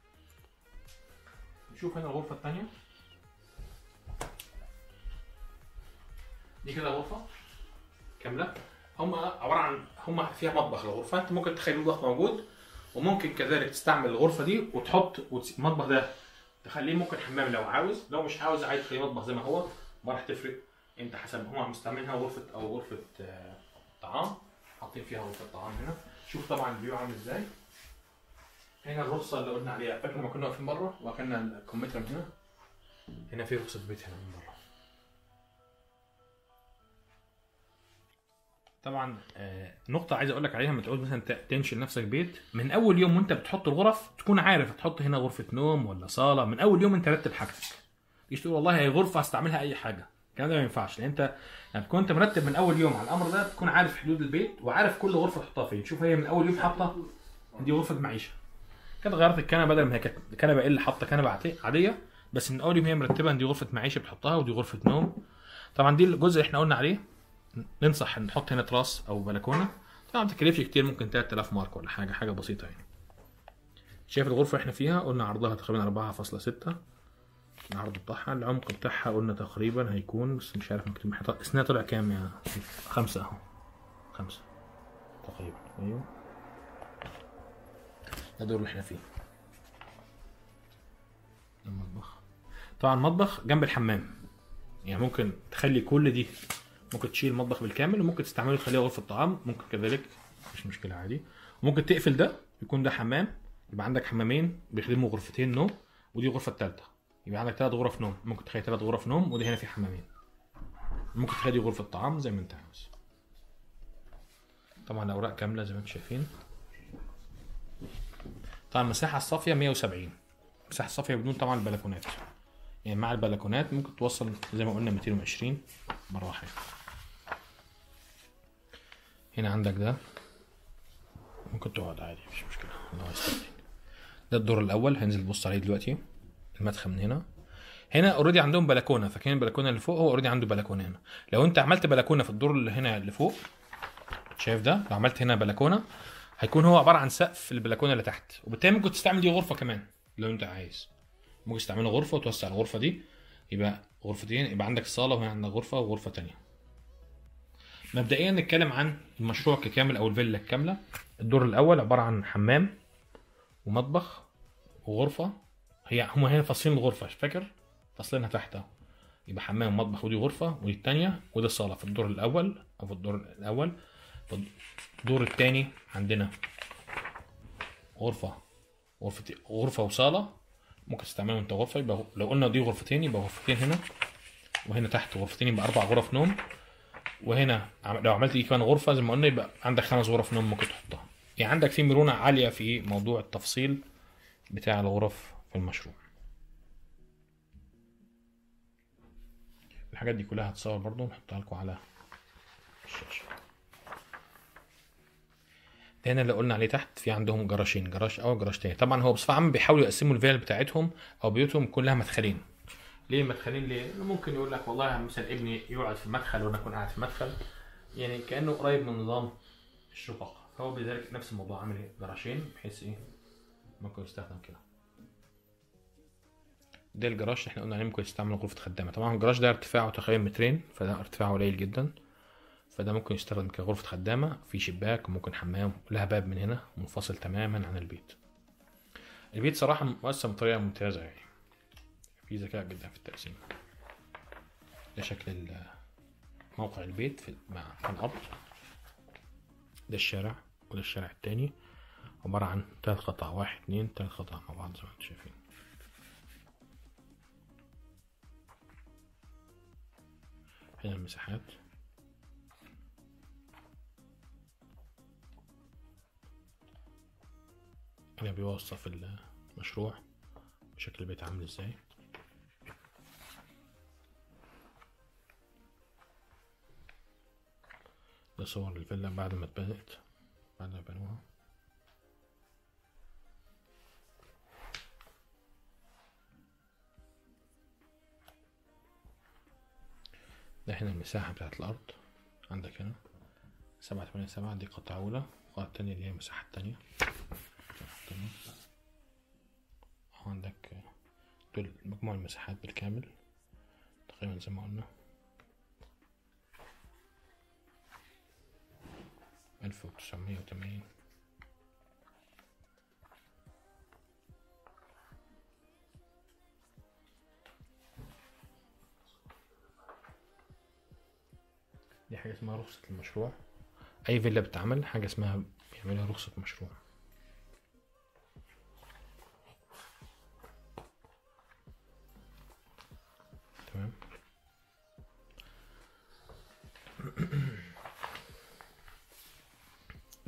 نشوف هنا الغرفه الثانيه دي كده غرفه كامله هم عباره عن هم فيها مطبخ الغرفه انت ممكن تخلي المطبخ موجود وممكن كذلك تستعمل الغرفه دي وتحط وتس- المطبخ ده تخليه ممكن حمام لو عاوز لو مش عاوز عايز تخليه مطبخ زي ما هو ما راح تفرق انت حسب هم مستعملينها غرفه او غرفه آه، طعام حاطين فيها غرفه طعام هنا شوف طبعا الفيو عامل ازاي هنا الرخصه اللي قلنا عليها فاكر لما كنا واقفين بره واكلنا الكمثرى من هنا هنا في رخصه بيت هنا من بره طبعا آه، نقطة عايز اقول لك عليها لما تقول مثلا ت- تنشئ لنفسك بيت من اول يوم وانت بتحط الغرف تكون عارف هتحط هنا غرفة نوم ولا صالة من اول يوم انت رتب حاجتك تيجي تقول والله هي غرفة هستعملها اي حاجة الكلام ده ما ينفعش لان انت يعني تكون انت مرتب من اول يوم على الامر ده تكون عارف حدود البيت وعارف كل غرفة تحطها فين شوف هي من اول يوم حاطة دي غرفة معيشة كانت غيرت الكنبه بدل ما هي كانت كنبه اللي حاطه كنبه عادي- عاديه بس من اول يوم هي مرتبه ان دي غرفه معيشه بتحطها ودي غرفه نوم طبعا دي الجزء اللي احنا قلنا عليه ننصح ان نحط هنا تراس او بلكونه طبعا ما تكلفش كتير ممكن 3000 مارك ولا حاجه حاجه بسيطه يعني شايف الغرفه اللي احنا فيها قلنا عرضها تقريبا 4.6 العرض بتاعها العمق بتاعها قلنا تقريبا هيكون بس مش عارف مكتوب محط- اسنانها طلع كام يا خمسة اهو خمسة تقريبا ايوه ده الدور اللي احنا فيه المطبخ طبعا المطبخ جنب الحمام يعني ممكن تخلي كل دي ممكن تشيل المطبخ بالكامل وممكن تستعمله تخليه غرفة طعام ممكن كذلك مش مشكلة عادي وممكن تقفل ده يكون ده حمام يبقى عندك حمامين بيخدموا غرفتين نوم ودي الغرفة التالتة يبقى عندك ثلاث غرف نوم ممكن تخلي ثلاث غرف نوم ودي هنا في حمامين ممكن تخلي دي غرفة طعام زي ما انت عاوز طبعا الأوراق كاملة زي ما انتم شايفين طبعا المساحة الصافية 170 المساحة الصافية بدون طبعا البلكونات يعني مع البلكونات ممكن توصل زي ما قلنا 220 مرة واحدة هنا عندك ده ممكن تقعد عادي مش مشكلة الله يستر ده الدور الأول هنزل تبص عليه دلوقتي المدخل من هنا هنا اوريدي عندهم بلكونه فكان البلكونه اللي فوق هو اوريدي عنده بلكونه هنا لو انت عملت بلكونه في الدور اللي هنا اللي فوق شايف ده لو عملت هنا بلكونه هيكون هو عباره عن سقف البلكونه اللي تحت وبالتالي ممكن تستعمل دي غرفه كمان لو انت عايز ممكن تستعملها غرفه وتوسع الغرفه دي يبقى غرفتين يبقى عندك صاله وهنا عندك غرفه وغرفه تانية مبدئيا نتكلم عن المشروع ككامل او الفيلا الكامله الدور الاول عباره عن حمام ومطبخ وغرفه هي هما هنا فاصلين الغرفه فاكر فاصلينها تحت اهو يبقى حمام ومطبخ ودي غرفه ودي التانية ودي الصاله في الدور الاول او في الدور الاول في الدور التاني عندنا غرفه غرفة غرفة وصالة ممكن تستعملهم انت غرفة يبقى لو قلنا دي غرفتين يبقى غرفتين هنا وهنا تحت غرفتين يبقى أربع غرف نوم وهنا عم- لو عملت دي كمان غرفة زي ما قلنا يبقى عندك خمس غرف نوم ممكن تحطها يعني عندك في مرونة عالية في موضوع التفصيل بتاع الغرف في المشروع الحاجات دي كلها هتصور برضو نحطها لكم على الشاشة ده هنا اللي قلنا عليه تحت في عندهم جراشين جراج اول جراج تاني طبعا هو بصفه عامه بيحاولوا يقسموا الفيل بتاعتهم او بيوتهم كلها مدخلين ليه مدخلين ليه؟ لأنه ممكن يقول لك والله مثلا ابني يقعد في المدخل وانا اكون قاعد في المدخل يعني كانه قريب من نظام الشقق فهو بذلك نفس الموضوع عامل ايه؟ جراشين بحيث ايه ممكن يستخدم كده ده الجراج اللي احنا قلنا عليه ممكن يستعمل غرفة خدامة طبعا الجراج ده ارتفاعه تقريبا مترين فده ارتفاعه قليل جدا فده ممكن يستخدم كغرفة خدامة في شباك وممكن حمام لها باب من هنا منفصل تماما عن البيت البيت صراحة مؤسسة بطريقة ممتازة يعني في ذكاء جدا في التقسيم ده شكل ال- موقع البيت في مع على الأرض ده الشارع وده الشارع التاني عبارة عن تلات قطع واحد اتنين تلات قطع مع بعض زي ما انتم شايفين هنا المساحات هنا بيوصف المشروع شكل البيت عامل ازاي ده صور الفيلا بعد ما اتبنت بعد ما بنوها ده هنا المساحة بتاعت الأرض عندك هنا سبعة تمانية سبعة دي قطعة أولى القطعة التانية اللي هي المساحة التانية تمام. أهو عندك دول مجموع المساحات بالكامل تقريبا زي ما قلنا ألف وتسعمية وتمانين دي حاجة اسمها رخصة المشروع أي فيلا بتتعمل حاجة اسمها بيعملها رخصة مشروع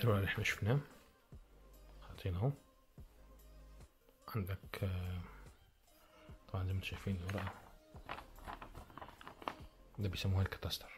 الورق اللي احنا شفناه حاطين اهو عندك آه، طبعا زي ما انتم شايفين الورقة ده بيسموها الكاتاستر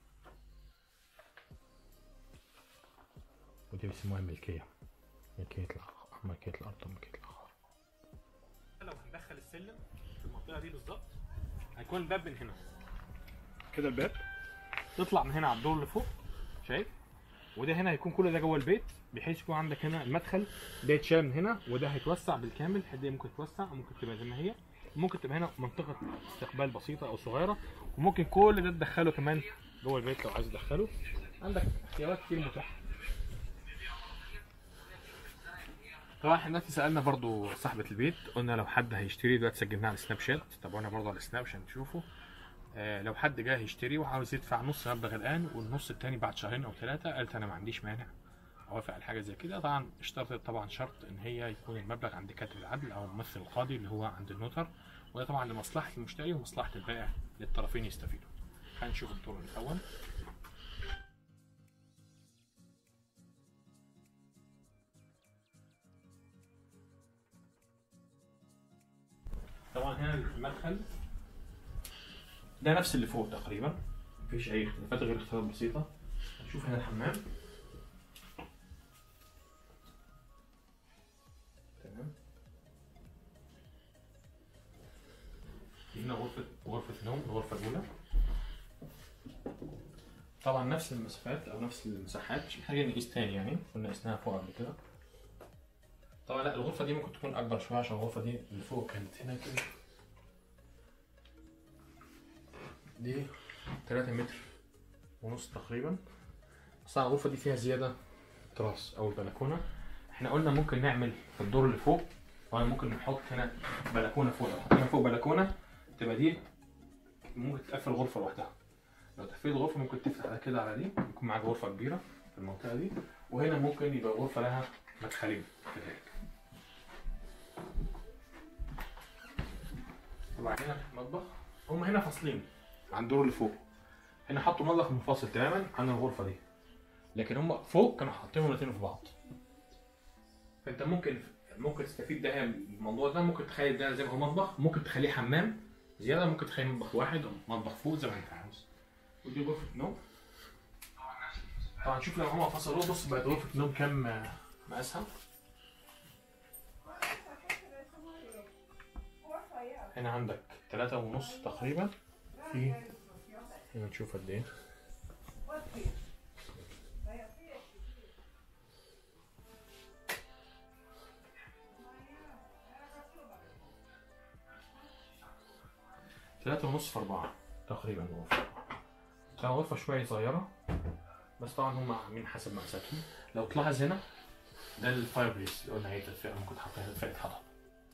ودي بيسموها الملكية ملكية العقار ملكية الأرض وملكية العقار لو هندخل السلم في المنطقه دي بالظبط هيكون الباب من هنا كده الباب تطلع من هنا على الدور اللي فوق شايف وده هنا هيكون كل ده جوه البيت بحيث يكون عندك هنا المدخل ده يتشال من هنا وده هيتوسع بالكامل الحته دي ممكن تتوسع وممكن تبقى زي ما هي ممكن تبقى هنا منطقه استقبال بسيطه او صغيره وممكن كل ده تدخله كمان جوه البيت لو عايز تدخله عندك اختيارات كتير متاحه طبعا احنا دلوقتي سالنا برضو صاحبه البيت قلنا لو حد هيشتري دلوقتي سجلناه على السناب شات تابعونا برضو على السناب عشان تشوفوا آه لو حد جاي يشتري وعاوز يدفع نص مبلغ الان والنص التاني بعد شهرين او ثلاثه قالت انا ما عنديش مانع اوافق على حاجه زي كده طبعا اشترطت طبعا شرط ان هي يكون المبلغ عند كاتب العدل او ممثل القاضي اللي هو عند النوتر وده طبعا لمصلحه المشتري ومصلحه البائع للطرفين يستفيدوا خلينا نشوف الدور الاول طبعا هنا المدخل ده نفس اللي فوق تقريبا مفيش اي اختلافات غير اختلافات بسيطه نشوف هنا الحمام تمام دي هنا غرفة غرفة نوم الغرفة الأولى طبعا نفس المسافات أو نفس المساحات مش محتاجين نقيس تاني يعني كنا قسناها فوق قبل كده طبعا لا الغرفة دي ممكن تكون أكبر شوية عشان الغرفة دي اللي فوق كانت هنا كده دي 3 متر ونص تقريبا بس طبعا الغرفة دي فيها زيادة تراس أو البلكونة احنا قلنا ممكن نعمل في الدور اللي فوق طبعا ممكن نحط هنا بلكونة فوق لو حطينا فوق بلكونة تبقى دي ممكن تقفل غرفة لوحدها لو تقفل الغرفة ممكن تفتح على كده على دي يكون معاك غرفة كبيرة في المنطقة دي وهنا ممكن يبقى غرفة لها مدخلين كذلك طبعا هنا المطبخ هم هنا فاصلين عن الدور اللي فوق هنا حطوا مطبخ منفصل تماما عن الغرفة دي لكن هم فوق كانوا حاطينهم الاثنين في بعض فانت ممكن ممكن تستفيد ده من الموضوع ده ممكن تخلي ده زي ما هو مطبخ ممكن تخليه حمام زياده ممكن تخليه مطبخ واحد او مطبخ فوق زي ما انت عاوز ودي غرفه نوم طبعا شوف لو هما فصلوه بص بقت غرفه نوم كام آه، مقاسها هنا عندك ثلاثة ونص تقريبا في هنا نشوف قد ايه ثلاثة ونص في أربعة تقريبا غرفة طبعا غرفة شوية صغيرة بس طبعا هم عاملين حسب مقاساتهم لو تلاحظ هنا ده الفاير بليس اللي قلنا هي تدفئة ممكن تحطها تدفئة حطب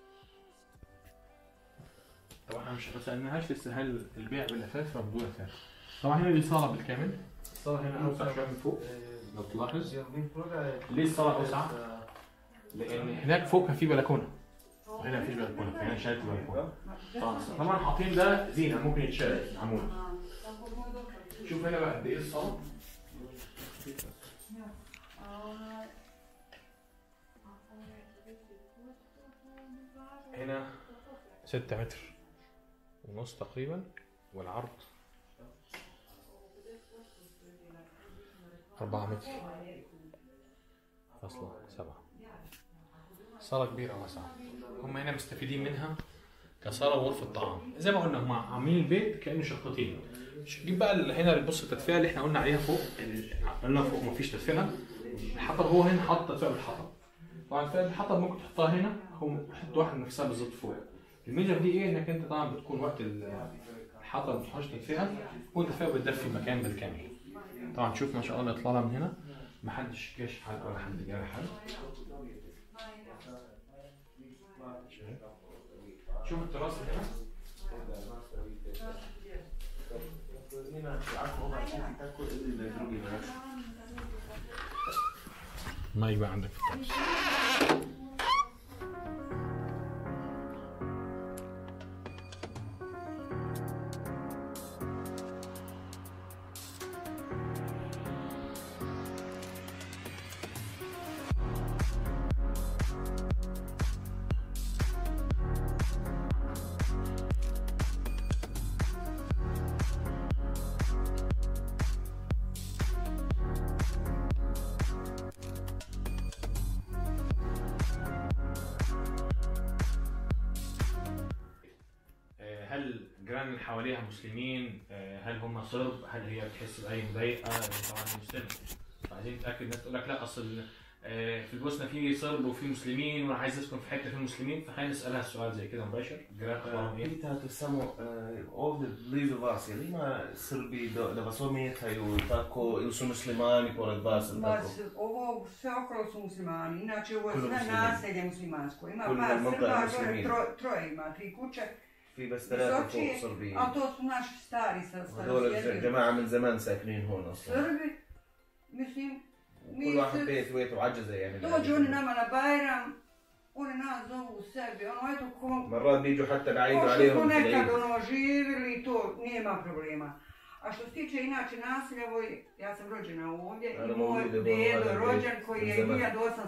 طبعا احنا مش ما سألناهاش لسه هل البيع بالأساس ولا بدون أساس طبعا هنا دي صالة بالكامل الصالة هنا أوسع شوية من فوق لو تلاحظ ليه الصالة أوسع؟ لأن هناك فوق كان في بلكونة وهنا مفيش بلكونة فهنا شالت البلكونة طبعا طبعا حاطين ده زينة ممكن يتشال عمود شوف هنا بقى قد ايه الصالة هنا ستة متر ونص تقريبا والعرض أربعة متر فاصلة سبعة صالة كبيرة واسعة هم هنا مستفيدين منها كصالة وغرفة طعام زي ما قلنا هم عاملين البيت كأنه شقتين جيب بقى ال- هنا بص التدفئة اللي احنا قلنا عليها فوق ال- قلنا فوق مفيش تدفئة الحطب هو هنا حاطط تدفئة بالحطب طبعا التدفئة بالحطب ممكن تحطها هنا هو حط واحد نفسها بالظبط فوق الميزة دي ايه انك انت طبعا بتكون وقت ال- الحطب ما بتحطش تدفئة تكون التدفئة بتدفي المكان بالكامل طبعا شوف ما شاء الله يطلع لها من هنا محدش جاش حد ولا حد جارح حد شوف التراس هنا ما يبقى عندك في التراس هل الجيران اللي حواليها مسلمين آه، هل هم صرب هل هي بتحس باي مضايقه لأن طبعا هي مسلمه فعايزين نتاكد الناس تقول لك لا اصل آه، في البوسنه في صرب وفي مسلمين وانا عايز اسكن في حته فيها مسلمين فخلينا نسالها السؤال زي كده مباشر الجيران اخبارهم ايه؟ Pitate samo uh, ovdje blizu vas, jel ima Srbi da, da vas ometaju tako, ili su muslimani pored vas ili Ma, tako? s- ovo sve okolo su muslimani, inače ovo je Koliko sve muslimani? naselje muslimansko. Ima Koliko par ima Srba, par gore muslimina? tro, troje ima, tri kuće, في بس ثلاثة فوق visočije, صربيين a to su naši stari sa هذول starosjedni. جماعة من زمان ساكنين هون أصلا Srbi, mislim, وكل mi واحد se- بيت بيته عجزة يعني dođu oni nama na Bajram, oni nas zovu sebi, ono eto ko, مرات بيجوا حتى بعيدوا ko što smo عليهم في nekad العيد ono živjeli i to nema problema. A što se tiče inače naselja, ovo je- ja sam rođena ovdje i Naravno, moj ovdje je dedo Bolan rođen Bej, koji je Zeman.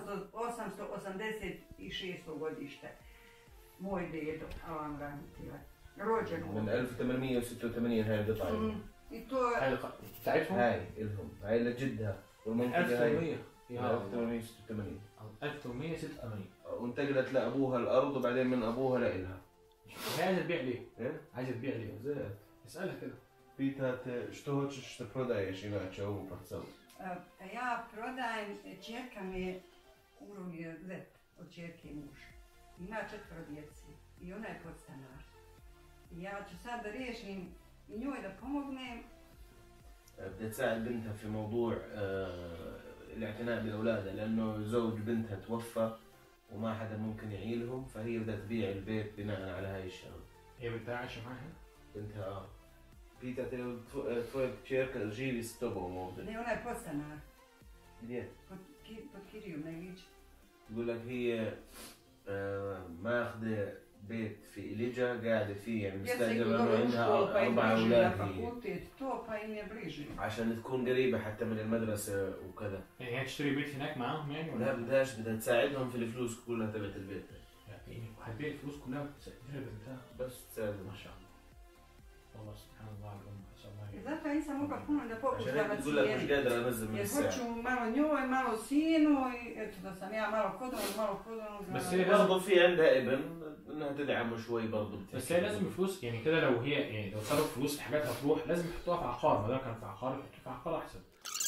1886. godište. Moj dedo, Alan Ranitila. Rođen من ovdje. 1886 هاي القطعة Mm, I to je, هل الق- بتاعتهم؟ هاي إلهم هاي لجدها والمنطقة هاي 1800 يا الله. 1886 1886 وانتقلت لأبوها الأرض وبعدين من أبوها لإلها هي عايزه تبيع ليه؟ إيه؟ عايزه تبيع ليه؟ زين اسالها كده Pitate što hoćeš da prodaješ inače ovu parcelu? e, ja prodajem, čerka mi je urovio zet od čerke i muža. Ima četvro djeci i ona je podstanar. I ja ću sad da riješim i njoj da pomognem بدها تساعد بنتها في موضوع آه، الاعتناء بأولادها لأنه زوج بنتها توفى وما حدا ممكن يعيلهم فهي بدها تبيع البيت بناء على هاي الشغلة هي بنتها عايشه معاها بنتها اه Pitate li tvo- tvoja čerka živi s tobom ovdje? Ne, ona je podstanar. Gdje? Pod, ki, pod Kirijom najviće. تقول لك هي آه، ماخذة بيت في إليجا قاعدة فيه يعني Ja sam ih مستأجرة dole إنه u školu, pa عندها im أربع bliže na أولاد هي fakultet, to pa im je bliže. عشان تكون قريبة حتى من المدرسة وكذا يعني هي تشتري بيت هناك معاهم يعني لا ولا بدهاش بدها تساعدهم في الفلوس كلها تبعت البيت يعني هتبيع الفلوس كلها وتسددها بنتها بس تساعدهم ما شاء الله والله سبحان الله على الأم أسأل الله I يرضى. zato ja nisam mogla puno da عشان pokušam هيك na بتقول لك مش cijeni. قادر انزل من Jer الساعة hoću malo njoj, malo sinu i eto da sam ja malo kod onog, malo kod onog. بس malo- هي لازم برضه في عندها ابن انها تدعمه شوي برضه بس هي لازم الفلوس يعني كده لو هي يعني لو صرف فلوس في حاجات هتروح لازم يحطوها في عقار ما دام كان في عقار يحطوها في عقار احسن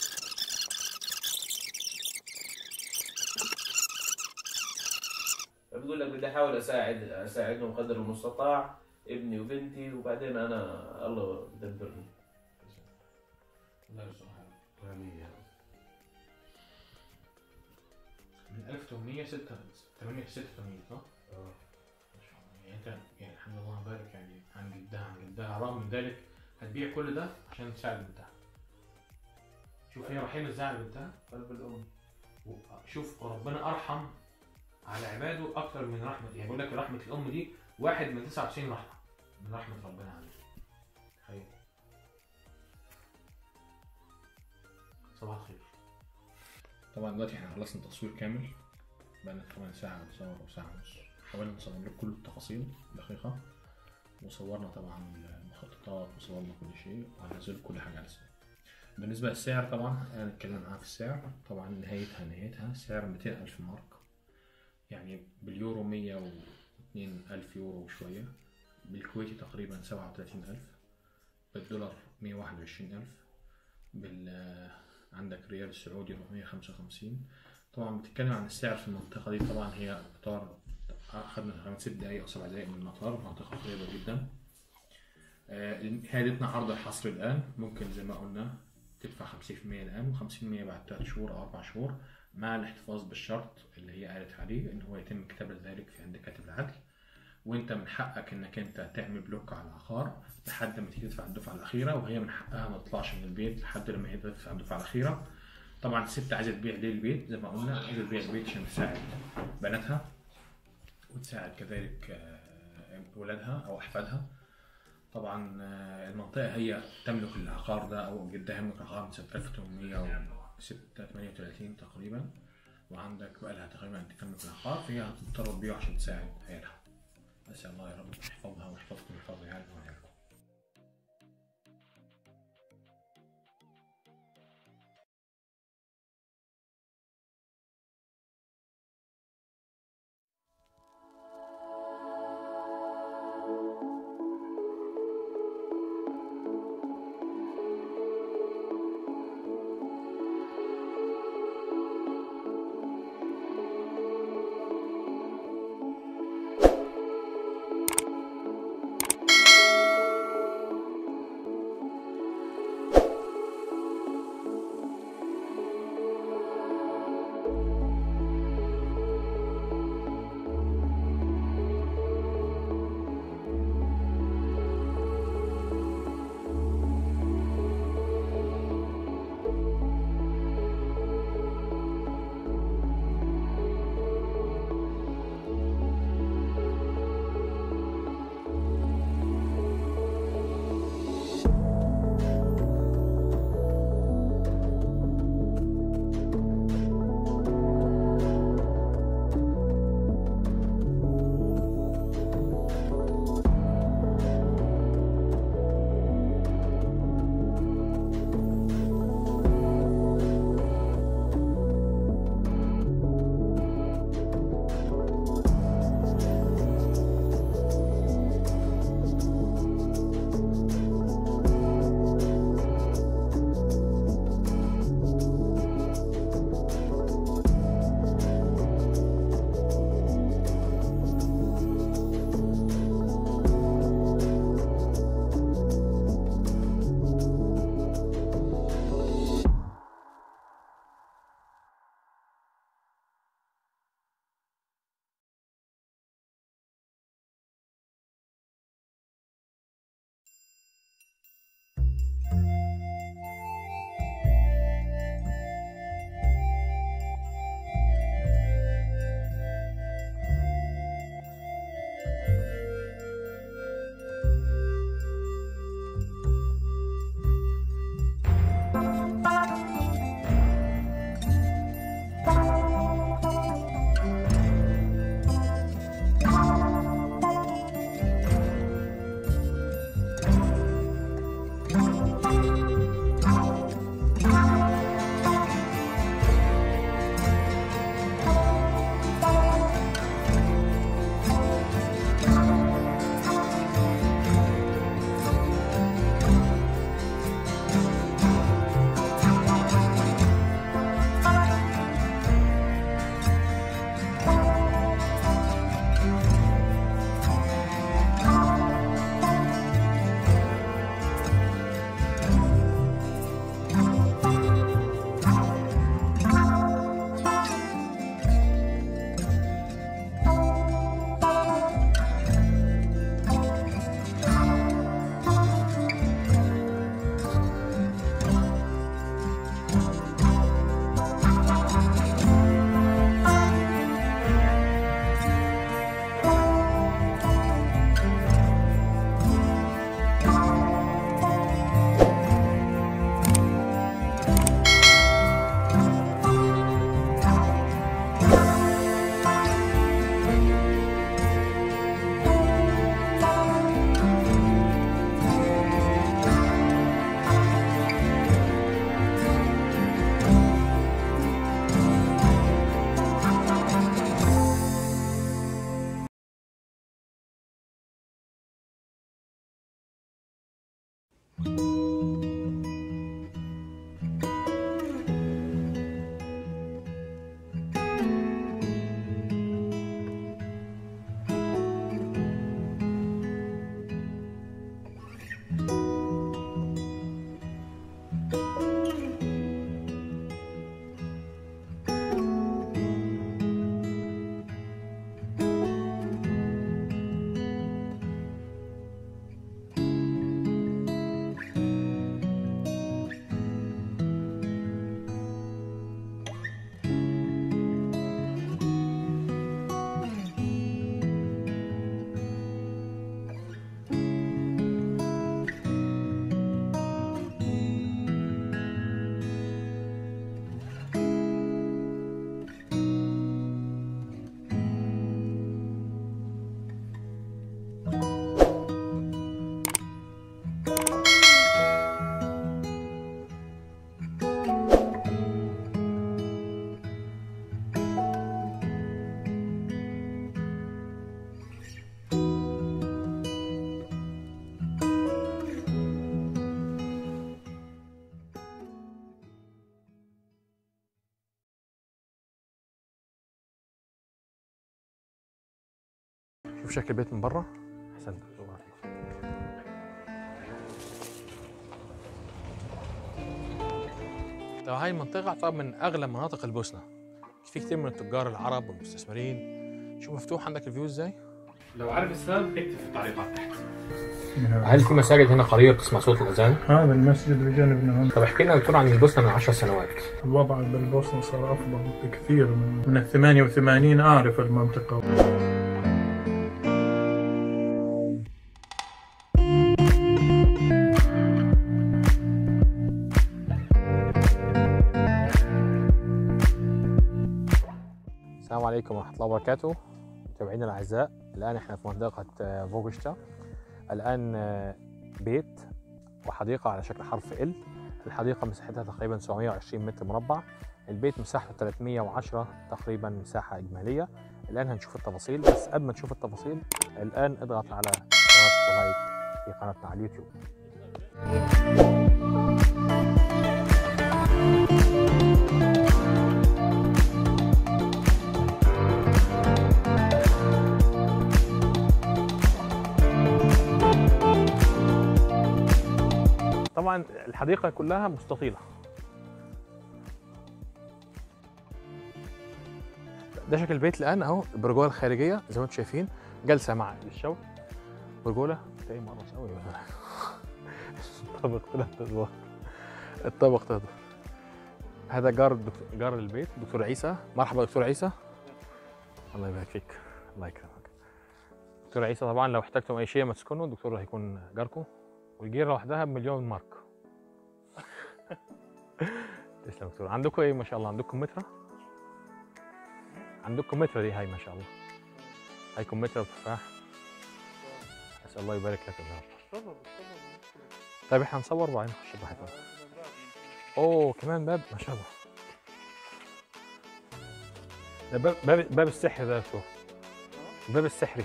بقول لك بدي احاول اساعد اساعدهم قدر المستطاع ابني وبنتي وبعدين انا الله يدبرني الله يرزقها يا رب. امين يا رب من 1886 صح؟ ما شاء الله يعني انت يعني الحمد لله بارك يعني عن جدها عن جدها رغم من ذلك هتبيع كل ده عشان تساعد بنتها شوف هي رحيمة ازاي على بنتها قلب الام و- شوف ربنا ارحم على عباده اكتر من رحمه يعني بيقول لك رحمه الام دي واحد من 99 رحمه من رحمه ربنا عليك تخيل صباح الخير طبعا دلوقتي احنا خلصنا تصوير كامل بقالنا تقريبا ساعة بنصور أو ساعة ونص حاولنا نصور لكم كل التفاصيل دقيقة وصورنا طبعا المخططات وصورنا كل شيء وهنزل كل حاجة على السعر بالنسبة للسعر طبعا هنتكلم عنها في السعر طبعا نهايتها نهايتها سعر 200 ألف مارك يعني باليورو 102 ألف يورو وشوية بالكويتي تقريبا 37 ألف بالدولار 121 ألف بال عندك ريال السعودي 455 طبعا بتتكلم عن السعر في المنطقة دي طبعا هي قطار أخذنا تقريبا ست دقايق أو سبع دقايق من المطار منطقة قريبة جدا آه، هادتنا عرض الحصر الآن ممكن زي ما قلنا تدفع 50% الآن و50% بعد 3 شهور أو 4 شهور مع الاحتفاظ بالشرط اللي هي قالت عليه إن هو يتم كتابة ذلك في عند كاتب العدل وانت من حقك انك انت تعمل بلوك على العقار لحد ما تيجي تدفع الدفعه الاخيره وهي من حقها ما تطلعش من البيت لحد لما هي تدفع الدفعه الاخيره طبعا الست عايزه تبيع ليه البيت زي ما قلنا عايزه تبيع البيت عشان تساعد بناتها وتساعد كذلك آه، ولادها او احفادها طبعا آه، المنطقه هي تملك العقار ده او جدها يملك العقار من سنه 1838 تقريبا وعندك بقى لها تقريبا تملك العقار فهي هتضطر تبيعه عشان تساعد عيالها اسال الله يا رب يحفظها ويحفظكم ويحفظ عيالها وعيالكم شوف شكل البيت من بره احسنت طبعا هاي المنطقة تعتبر من أغلى مناطق البوسنة في كثير من التجار العرب والمستثمرين شوف مفتوح عندك الفيو ازاي لو عارف السبب اكتب في التعليقات تحت هل في مساجد هنا قريبة بتسمع صوت الأذان؟ هذا المسجد بجانبنا هون طب احكي لنا دكتور عن البوسنة من 10 سنوات الوضع بالبوسنة صار أفضل بكثير من من ال 88 أعرف المنطقة السلام عليكم ورحمة الله وبركاته متابعينا الأعزاء الآن احنا في منطقة آه، فوغشتا الآن آه، بيت وحديقة على شكل حرف ال الحديقة مساحتها تقريبا 720 متر مربع البيت مساحته 310 تقريبا مساحة إجمالية الآن هنشوف التفاصيل بس قبل ما نشوف التفاصيل الآن اضغط على اشتراك ولايك في قناتنا على اليوتيوب طبعا الحديقة كلها مستطيلة ده شكل البيت الآن أهو البرجولة الخارجية زي ما انتم شايفين جالسة مع الشوي برجولة تلاقي مرة قوي الطبق ثلاث أدوار الطبق ثلاث هذا جار الدكتور جار البيت دكتور عيسى مرحبا دكتور عيسى الله يبارك فيك الله يكرمك دكتور عيسى طبعا لو احتجتم اي شيء ما تسكنوا الدكتور هيكون جاركم والجيرة لوحدها بمليون مارك تسلم دكتور عندكم ايه ما شاء الله عندكم مترة عندكم مترة دي هاي ما شاء الله هايكم مترة وتفاح اسال الله يبارك لك يا رب طيب احنا نصور وبعدين نخش براحتنا اوه كمان باب ما شاء الله ده باب باب, باب السحر ده يا دكتور الباب السحري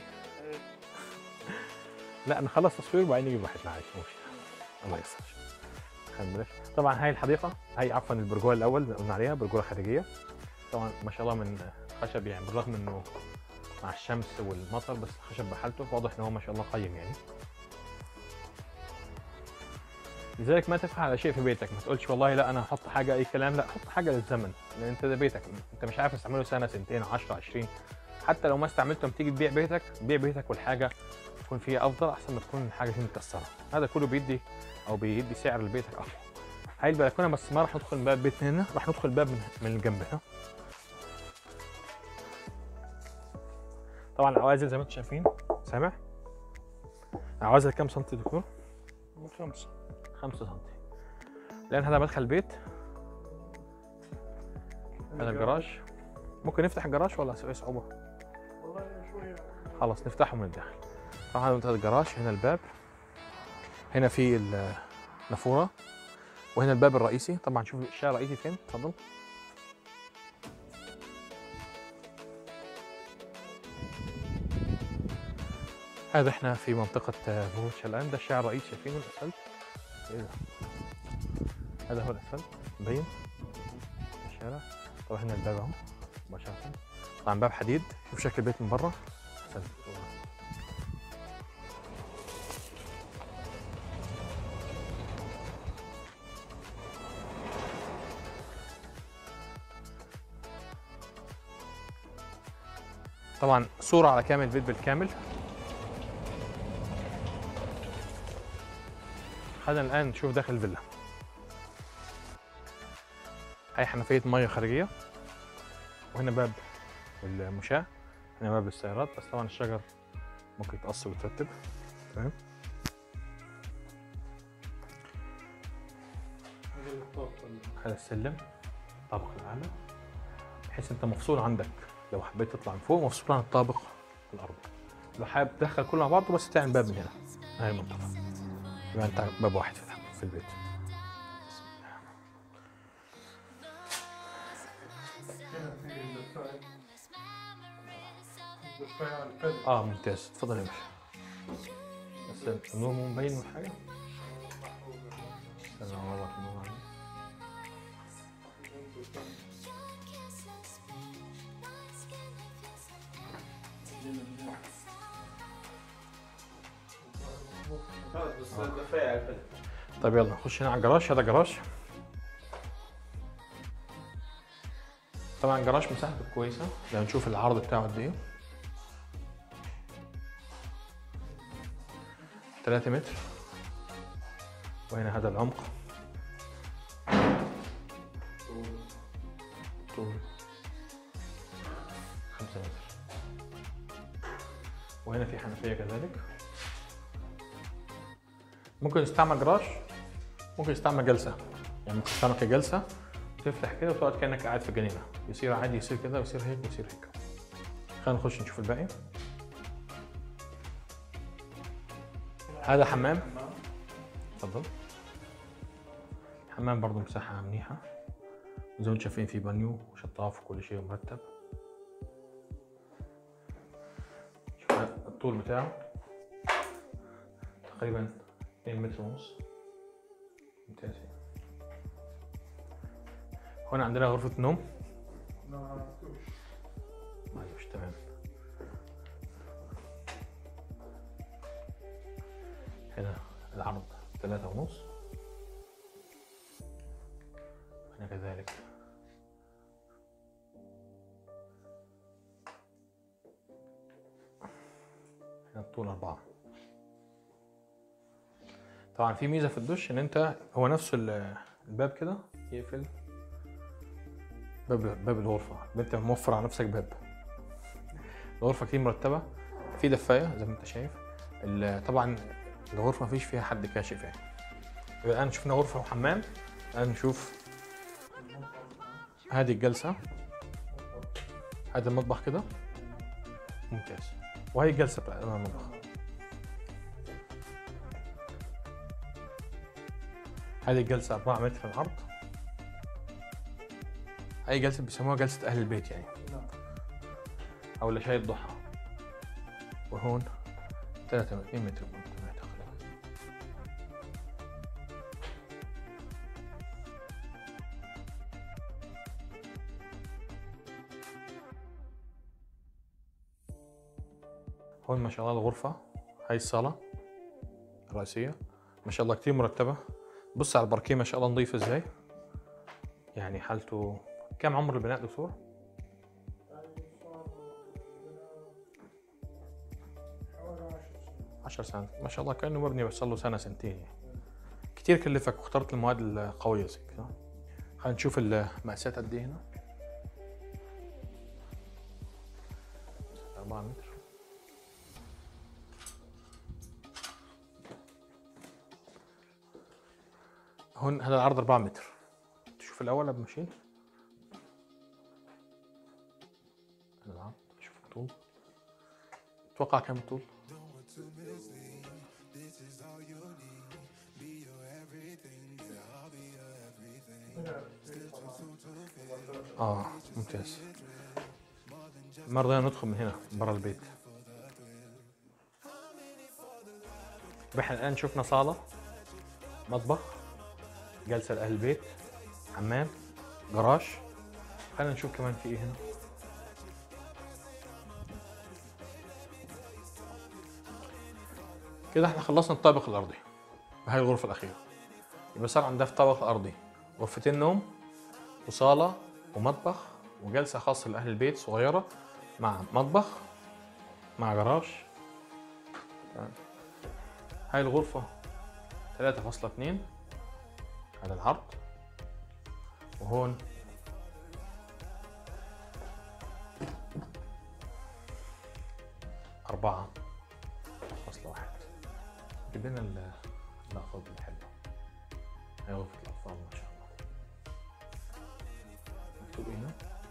لا نخلص تصوير وبعدين نجيب راحتنا عايش ماشي الله يستر خلي بالك طبعا هاي الحديقه هاي عفوا البرجوله الاول اللي قلنا عليها برجوله خارجيه طبعا ما شاء الله من خشب يعني بالرغم انه مع الشمس والمطر بس الخشب بحالته واضح ان هو ما شاء الله قيم يعني لذلك ما تفعل على شيء في بيتك ما تقولش والله لا انا هحط حاجه اي كلام لا حط حاجه للزمن لان انت ده بيتك انت مش عارف تستعمله سنه سنتين 10 20 حتى لو ما استعملته لما تيجي تبيع بيتك بيع بيتك والحاجه تكون فيها افضل احسن ما تكون الحاجه دي مكسره هذا كله بيدي او بيدي سعر لبيتك اقوى هاي البلكونه بس ما راح ندخل من باب بيتنا هنا راح ندخل باب من, من الجنب هنا طبعا العوازل زي ما انتم شايفين سامع العوازل كام سنتي دكتور؟ خمسة 5 سنتي لان هذا مدخل البيت هذا الجراج ممكن نفتح الجراج ولا في صعوبه؟ والله شوية خلاص نفتحه من الداخل طبعا هذا منطقة الجراج هنا الباب هنا في النافورة وهنا الباب الرئيسي طبعا شوف الشارع الرئيسي فين تفضل هذا احنا في منطقة فوش الآن ده الشارع الرئيسي شايفينه الأسفلت ايه ده هذا هو الأسفلت مبين الشارع طبعا هنا الباب اهو مباشرة طبعا باب حديد شوف شكل البيت من بره أحسنت. طبعا صورة على كامل البيت بالكامل خلينا الآن نشوف داخل الفيلا هاي حنفية مية خارجية وهنا باب المشاة هنا باب السيارات بس طبعا الشجر ممكن يتقص ويترتب تمام هذا السلم الطابق الأعلى بحيث أنت مفصول عندك لو حبيت تطلع من فوق مفصول عن الطابق الأرضي لو حابب تدخل كله مع بعضه بس تعمل باب من هنا هاي المنطقة يبقى أنت باب واحد في الح- في البيت اه ممتاز تفضل يا باشا بس النور مو مبين ولا حاجه استنى اوريك النور عندي بس دفاية على الفيلم طيب يلا نخش هنا على الجراج هذا جراج طبعا الجراج مساحته كويسه لو نشوف العرض بتاعه قد ايه 3 متر وهنا هذا العمق طول 5 متر وهنا في حنفيه كذلك ممكن يستعمل جراج ممكن يستعمل جلسه يعني ممكن تستعمل كجلسه تفتح كده وتقعد كانك قاعد في جنينه يصير عادي يصير كده ويصير هيك ويصير هيك خلينا نخش نشوف الباقي هذا حمام اتفضل حمام برضه مساحه منيحه زي ما انتم شايفين في بانيو وشطاف وكل شيء مرتب شوف الطول بتاعه تقريبا 2 متر ونص ممتاز هنا عندنا غرفة نوم معلش تمام هنا العرض ثلاثة ونص هنا كذلك هنا الطول أربعة طبعا في ميزة في الدش إن أنت هو نفسه ال- الباب كده يقفل باب باب الغرفة انت موفر على نفسك باب الغرفة كتير مرتبة في دفاية زي ما انت شايف ال- طبعا الغرفة مفيش فيها حد كاشف يعني يبقى الآن شفنا غرفة وحمام الآن نشوف هذه الجلسة هذا المطبخ كده ممتاز وهي الجلسة بتاعت أمام المطبخ هذه الجلسة 4 متر في العرض هاي جلسة بيسموها جلسة أهل البيت يعني أو لشاي الضحى وهون 3 2 متر تقريبا هون ما شاء الله الغرفة هاي الصالة الرئيسية ما شاء الله كتير مرتبة بص على الباركيه ما شاء الله نظيف ازاي يعني حالته كم عمر البناء دكتور؟ عشر سنوات ما شاء الله كأنه مبني بس صار له سنة سنتين يعني كتير كلفك واخترت المواد القوية زي كده خلينا نشوف المقاسات قد ايه هنا 4 متر هون هذا العرض 4 متر تشوف الاول قبل ما اشيل هذا العرض شوف الطول اتوقع كم الطول اه ممتاز ما رضينا ندخل من هنا برا البيت احنا الان شفنا صاله مطبخ جلسه لاهل البيت حمام جراج خلينا نشوف كمان في ايه هنا كده احنا خلصنا الطابق الارضي بهاي الغرفه الاخيره يبقى صار عندنا في الطابق الارضي غرفتين نوم وصاله ومطبخ وجلسه خاصه لاهل البيت صغيره مع مطبخ مع جراج تمام. هاي الغرفه 3.2 هذا العرض وهون أربعة فاصلة واحد جيب لنا ال- اللقطة دي حلوة هي غرفة الأطفال ما شاء الله مكتوب هنا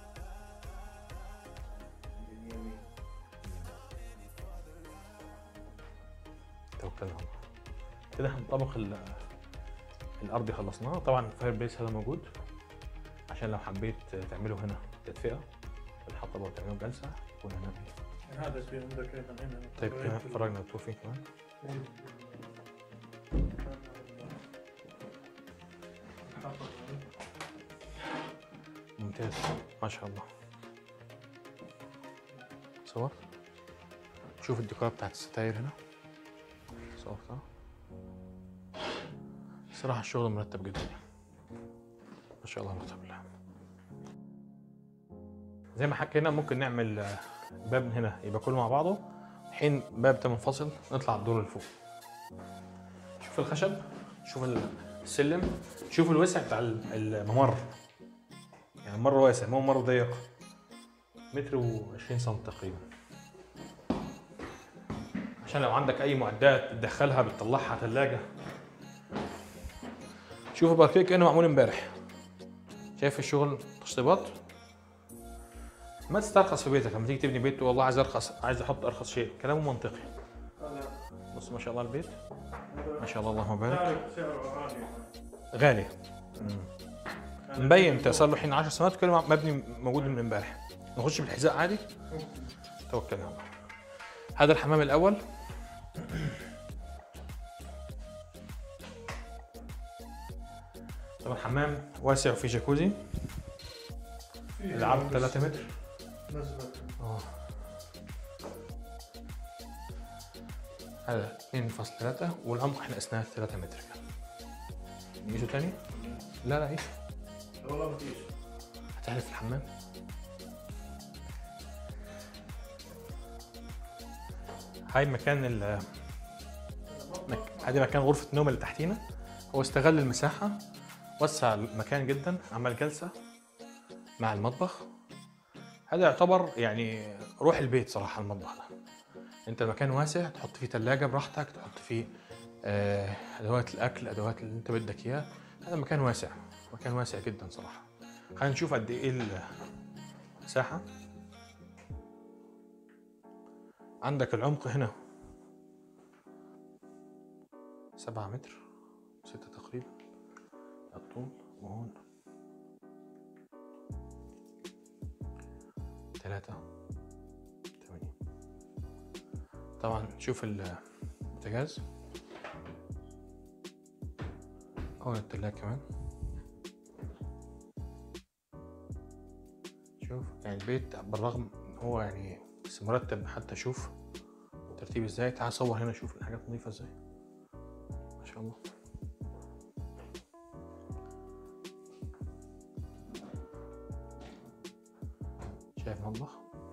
توكلنا على الله كده احنا الطبق ال- الأرضي خلصناه طبعا الفاير بيس هذا موجود عشان لو حبيت تعمله هنا تدفئة الحطب وتعمله جلسة يكون هنا إيه. هذا في عندك هنا هنا طيب كمان فرجنا الدكتور فيه كمان ممتاز ما شاء الله صور شوف الديكورات بتاعت الستاير هنا صورتها صراحة الشغل مرتب جدا ما شاء الله لا قوة بالله زي ما حكينا ممكن نعمل آه، باب من هنا يبقى كله مع بعضه حين باب ده منفصل نطلع الدور اللي فوق شوف الخشب شوف السلم شوف الوسع بتاع الممر يعني مره واسع مو مره ضيق متر و20 سم تقريبا عشان لو عندك اي معدات تدخلها بتطلعها ثلاجه شوف الباركيه كانه معمول امبارح شايف الشغل تشطيبات ما تسترخص في بيتك لما تيجي تبني بيت والله عايز ارخص عايز احط ارخص شيء كلامه منطقي بص ما شاء الله البيت ما شاء الله اللهم بارك سعره غالي غالي مبين انت صار له الحين 10 سنوات كل مبني موجود من امبارح نخش بالحذاء عادي توكل على الله هذا الحمام الاول طبعا حمام واسع وفيه جاكوزي العرض 3 متر نزلت اه هذا 2.3 والعمق احنا قسناه 3 متر نقيسه تاني؟ لا لا قيسه والله ما فيش هتحلف في الحمام هاي مكان ال مك... هذه مكان غرفة النوم اللي تحتينا هو استغل المساحة وسع المكان جدا عمل جلسة مع المطبخ هذا يعتبر يعني روح البيت صراحة المطبخ ده انت المكان واسع تحط فيه ثلاجة براحتك تحط فيه آه، ادوات الاكل ادوات اللي انت بدك اياه هذا مكان واسع مكان واسع جدا صراحة خلينا نشوف قد ايه المساحة عندك العمق هنا سبعة متر ستة تقريبا الطول وهون ثلاثة ثمانية طبعا شوف البوتاجاز هون التلاجة كمان شوف يعني البيت بالرغم ان هو يعني بس مرتب حتى شوف ترتيب ازاي تعال صور هنا شوف الحاجات نظيفة ازاي ما شاء الله شايف مطبخ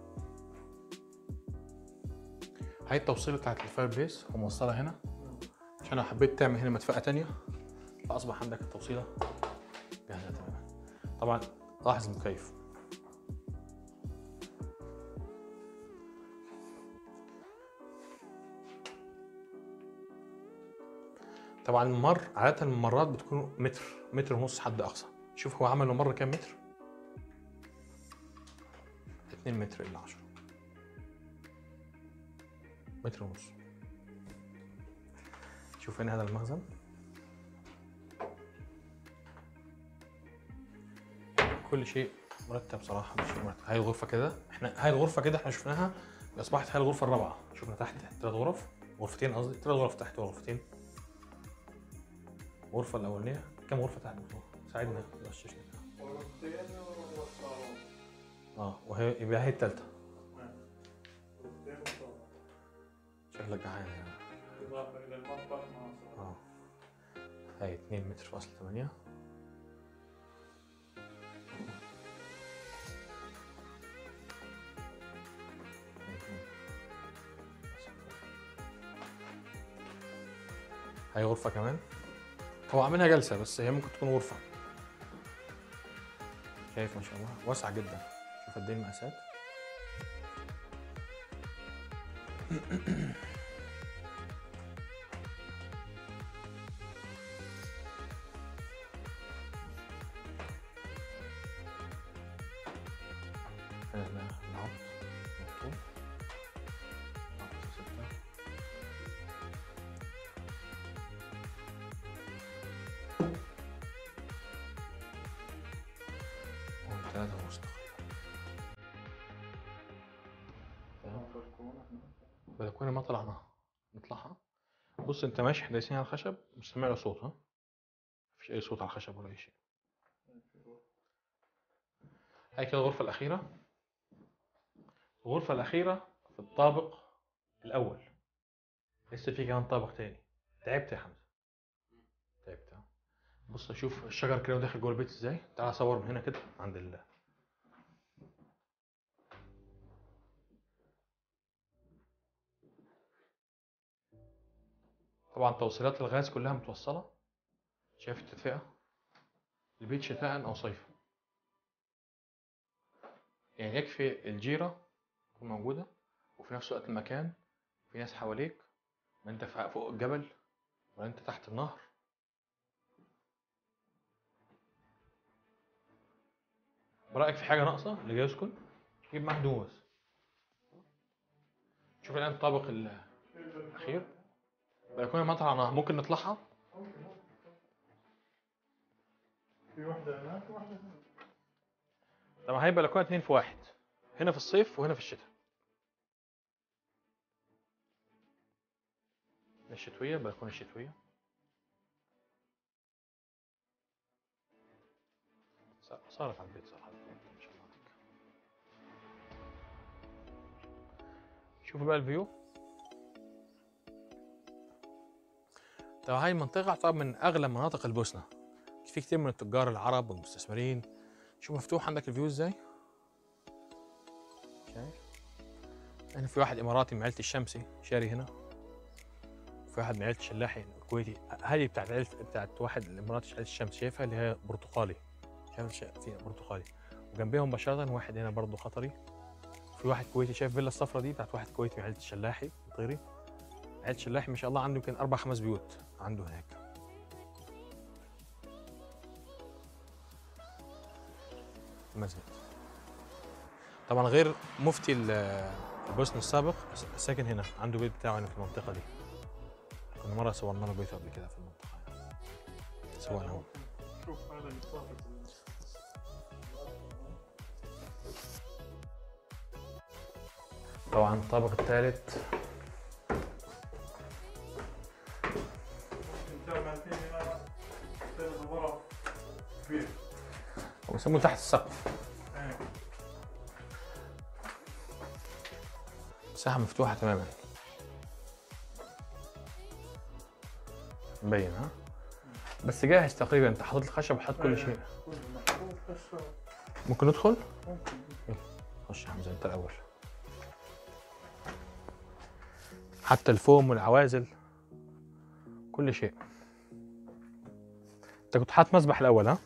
هاي التوصيلة بتاعت الفاير بليس وموصلة هنا عشان لو حبيت تعمل هنا مدفأة تانية فأصبح عندك التوصيلة جاهزة تماما طبعا لاحظ المكيف طبعا الممر عادة الممرات بتكون متر متر ونص حد أقصى شوف هو عمل ممر كام متر 2 متر إلا 10 متر ونص شوف هنا هذا المخزن كل شيء مرتب صراحة مش شيء مرتب هاي الغرفة كده احنا هاي الغرفة كده احنا شفناها أصبحت هاي الغرفة الرابعة شفنا تحت ثلاث غرف غرفتين قصدي ثلاث غرف تحت وغرفتين الغرفة الأولانية كم غرفة تحت ساعدنا غششني غرفتين والصالون اه وهي يبقى هي التالتة غرفتين وصالون شكلك جعان يعني إضافة إلى المطبخ مع صالون اه هاي 2 متر فاصل 8 هاي غرفة كمان هو عاملها جلسة بس هي ممكن تكون غرفة شايف ما شاء الله واسعة جدا شوف قد ايه المقاسات هنا العرض والطول عرض ستة وهون ثلاثة ونص تقريبا بلكونة ما طلعناها نطلعها بص انت ماشي احنا دايسين على الخشب مش سامع له صوت ها مفيش اي صوت على الخشب ولا اي شيء هاي كده الغرفة الأخيرة الغرفة الأخيرة في الطابق الأول لسه في كمان طابق تاني تعبت يا حمزة تعبت ها؟ بص شوف الشجر كده وداخل جوه البيت ازاي تعال اصور من هنا كده عند ال طبعا توصيلات الغاز كلها متوصلة شايف التدفئة البيت شتاء أو صيفا يعني يكفي الجيرة تكون موجودة وفي نفس الوقت المكان في ناس حواليك ما انت فوق فوق الجبل ولا انت تحت النهر برأيك في حاجة ناقصة اللي جاي يسكن جيب معاه هدوم بس شوف الآن الطابق الأخير بلكونة مطر على نهر ممكن نطلعها في واحدة هناك وواحدة هنا طب ما هي بلكونة اتنين في واحد هنا في الصيف وهنا في الشتاء الشتوية البلكونة الشتوية ص- صارت على البيت صراحة ما شاء الله عليك شوفوا بقى الفيو طبعا هاي المنطقة تعتبر من أغلى مناطق البوسنة في كتير من التجار العرب والمستثمرين شوف مفتوح عندك الفيو ازاي شايف هنا في واحد اماراتي من عيله الشمسي شاري هنا في واحد من عيله الشلاحي الكويتي هذه بتاعت عيله بتاعت واحد الاماراتي عيله الشمس شايفها اللي هي برتقالي شايف الش- فيها برتقالي وجنبهم مباشره واحد هنا برضه قطري في واحد كويتي شايف فيلا الصفرة دي بتاعت واحد كويتي من عيله الشلاحي مطيري عيله الشلاحي ما شاء الله عنده يمكن اربع خمس بيوت عنده هناك المسجد طبعا غير مفتي ال- البوسني السابق ساكن هنا عنده بيت بتاعه هنا في المنطقة دي كنا مرة صورنا له بيته قبل كده في المنطقة يعني. سواء هو شوف هذا المصافي طبعا الطابق الثالث انت عملتين هنا ثلاث غرف كبير هو يسموه تحت السقف ايه مساحة مفتوحة تماما مبين ها بس جاهز تقريبا انت حاطط الخشب وحاطط كل شيء كل محطوط بس ممكن ندخل ممكن خش يا حمزة انت الاول حتى الفوم والعوازل كل شيء انت كنت حاط مسبح الاول ها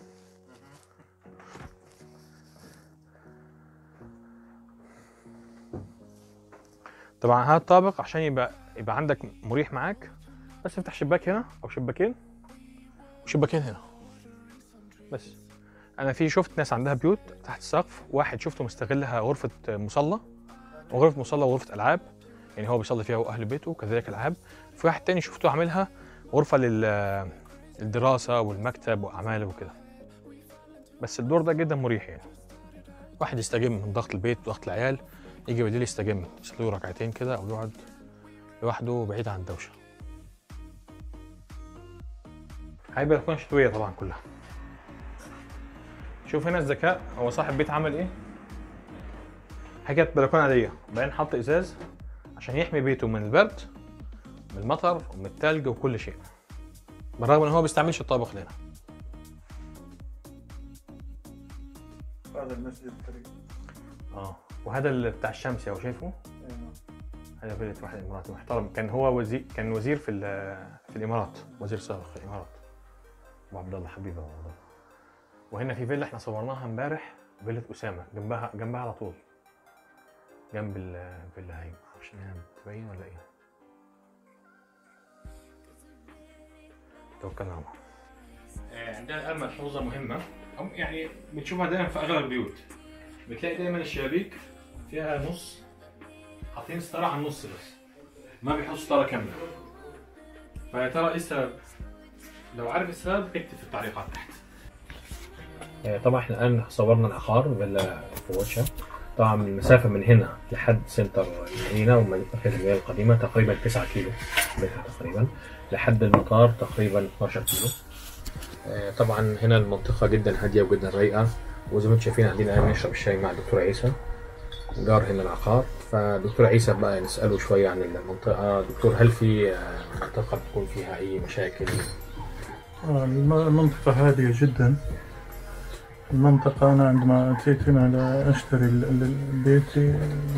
طبعا هذا الطابق عشان يبقى يبقى عندك مريح معاك بس افتح شباك هنا او شباكين وشباكين هنا بس انا في شفت ناس عندها بيوت تحت السقف واحد شفته مستغلها غرفه مصلى وغرفه مصلى وغرفه العاب يعني هو بيصلي فيها واهل بيته وكذلك العاب في واحد تاني شفته عاملها غرفه لل الدراسه والمكتب واعماله وكده بس الدور ده جدا مريح يعني واحد يستجم من ضغط البيت وضغط العيال يجي بالليل يستجم يصلي له ركعتين كده او يقعد لوحده بعيد عن الدوشه هاي بلكونه شتويه طبعا كلها شوف هنا الذكاء هو صاحب بيت عمل ايه هي كانت بلكونه عاديه بعدين حط ازاز عشان يحمي بيته من البرد من المطر ومن التلج وكل شيء بالرغم ان هو ما بيستعملش الطابق اللي هنا هذا المسجد الكريم اه وهذا اللي بتاع الشمس هو شايفه إيه. هذا فيلة واحد اماراتي محترم كان هو وزير كان وزير في ال- في الامارات وزير سابق في الامارات ابو عبد الله حبيبه والله وهنا في فيلا احنا صورناها امبارح فيلا اسامه جنبها جنبها على طول جنب الفيلا هاي معرفش انها تبين ولا ايه توكلنا على الله عندنا الان ملحوظه مهمه أو يعني بتشوفها دايما في اغلب البيوت بتلاقي دايما الشبابيك فيها نص حاطين ستاره على النص بس ما بيحطوا ستاره كامله فيا ترى ايه السبب؟ لو عارف السبب اكتب في التعليقات تحت طبعا احنا الان صورنا العقار فيلا فوتشا طبعا من المسافة من هنا لحد سنتر المدينة ومنطقة المدينة القديمة تقريبا 9 كيلو متر تقريبا لحد المطار تقريبا 12 كيلو آه، طبعا هنا المنطقة جدا هادية وجدا رايقة وزي ما انتم شايفين قاعدين الآن نشرب الشاي مع الدكتور عيسى جار هنا العقار فدكتور عيسى بقى نسأله شوية عن المنطقة دكتور هل في آه، منطقة بتكون فيها أي مشاكل آه، الم- المنطقة هادية جدا المنطقة أنا عندما أتيت هنا لأشتري ال- ال- بيتي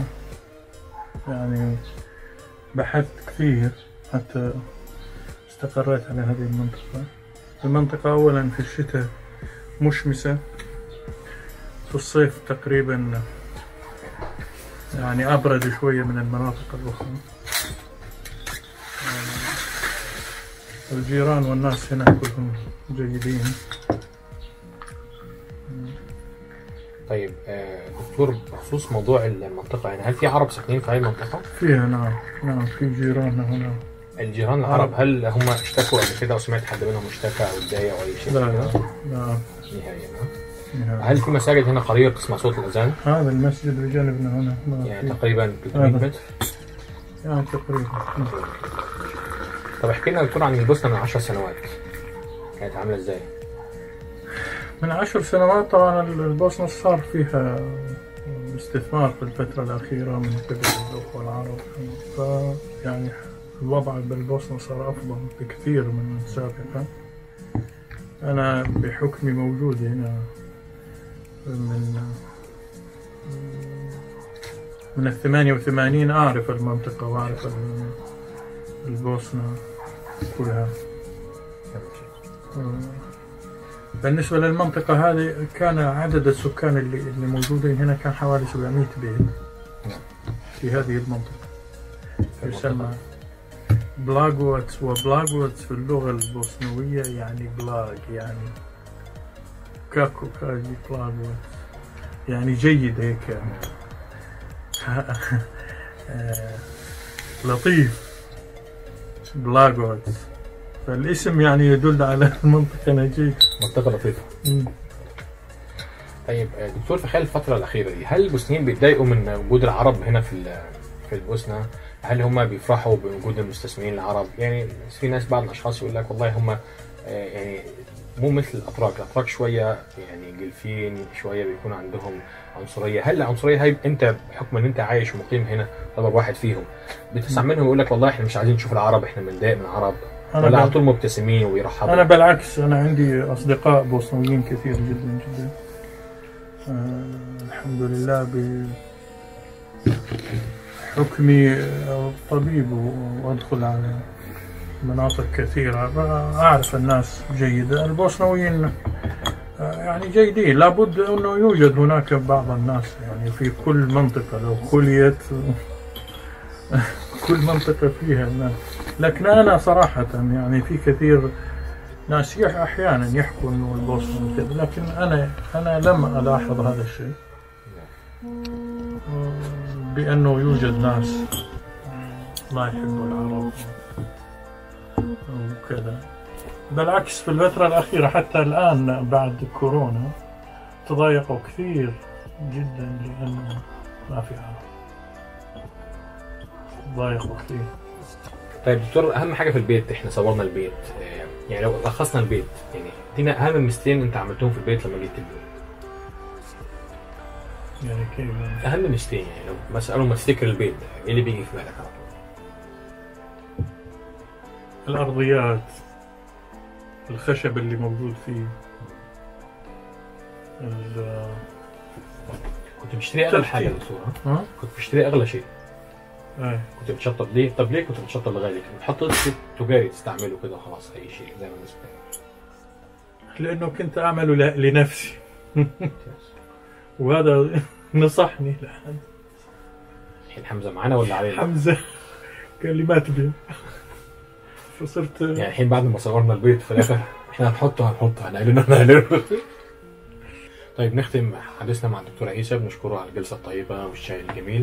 يعني بحثت كثير حتى استقريت على هذه المنطقة المنطقة أولا في الشتاء مشمسة في الصيف تقريبا يعني أبرد شوية من المناطق الأخرى الجيران والناس هنا كلهم جيدين طيب آه، دكتور بخصوص موضوع المنطقه يعني هل في عرب ساكنين في هذه المنطقه؟ فيها نعم نعم في جيران هنا الجيران العرب هل هم اشتكوا قبل كده او سمعت حد منهم اشتكى او اتضايق او اي شيء؟ لا لا لا نهائيا ها؟ نهائي. هل في مساجد هنا قريبه بتسمع صوت الاذان؟ هذا المسجد بجانبنا هنا ما يعني في. تقريبا 300 هذا. متر يعني تقريبا طب احكي لنا يا دكتور عن البوسنه من 10 سنوات كانت عامله ازاي؟ من عشر سنوات طبعا البوسنة صار فيها استثمار في الفترة الأخيرة من قبل الأخوة العرب فيعني الوضع بالبوسنة صار أفضل بكثير من سابقا أنا بحكمي موجود هنا من من الثمانية وثمانين أعرف المنطقة وأعرف ال- البوسنة كلها بالنسبة للمنطقة هذه كان عدد السكان اللي, اللي موجودين هنا كان حوالي 700 بيت في هذه المنطقة يسمى بلاغوتس وبلاغوتس في اللغة البوسنوية يعني بلاغ يعني كاكو كاجي بلاغوتس يعني جيد هيك آه، لطيف بلاغوتس فالاسم يعني يدل على المنطقة نجيب منطقه لطيفه طيب آه، دكتور في خلال الفتره الاخيره دي هل البوسنيين بيتضايقوا من وجود العرب هنا في ال- في البوسنه؟ هل هم بيفرحوا بوجود المستثمرين العرب؟ يعني في ناس بعض الاشخاص يقول لك والله هم آه، يعني مو مثل الاتراك، الاتراك شويه يعني جلفين شويه بيكون عندهم عنصريه، هل العنصريه هاي انت بحكم ان انت عايش ومقيم هنا طبعا واحد فيهم بتسمع منهم يقول لك والله احنا مش عايزين نشوف العرب احنا بنضايق من العرب أنا ولا على بال- طول مبتسمين ويرحبوا أنا بالعكس أنا عندي أصدقاء بوسنويين كثير جدا جدا آه الحمد لله بحكمي آه، طبيب و- وأدخل على مناطق كثيرة أعرف الناس جيدة البوسنويين آه، يعني جيدين لابد أنه يوجد هناك بعض الناس يعني في كل منطقة لو خليت كل منطقة فيها الناس لكن أنا صراحة يعني في كثير ناس يح احيانا يحكوا انه البوسنة كذا لكن انا انا لم الاحظ هذا الشيء بانه يوجد ناس ما يحبوا العرب وكذا بالعكس في الفترة الأخيرة حتى الآن بعد كورونا تضايقوا كثير جدا لأنه ما في عرب تضايقوا كثير طيب دكتور اهم حاجه في البيت احنا صورنا البيت آه، يعني لو لخصنا البيت يعني ادينا اهم ميزتين انت عملتهم في البيت لما جيت تبني يعني كيف اهم ميزتين يعني لو بس اول ما تفتكر البيت ايه اللي بيجي في بالك على طول الأرضيات الخشب اللي موجود فيه ال- كنت بتشتري اغلى حاجه يا دكتور ها؟ ها؟ كنت بتشتري اغلى شيء ايه كنت بتشطب ليه طب ليه كنت بتشطب غالي كنت بتحط شيء تجاري تستعمله كده وخلاص اي شيء زي ما الناس بتعمل. لأنه كنت أعمل ل- لنفسي وهذا نصحني لحد الحين حمزه معانا ولا علينا؟ حمزة قال لي ما تبي فصرت يعني الحين بعد ما صورنا البيت في الاخر احنا هنحطه هنحطه هنعلنه هنعلنه طيب نختم حديثنا مع الدكتور عيسى بنشكره على الجلسه الطيبه والشاي الجميل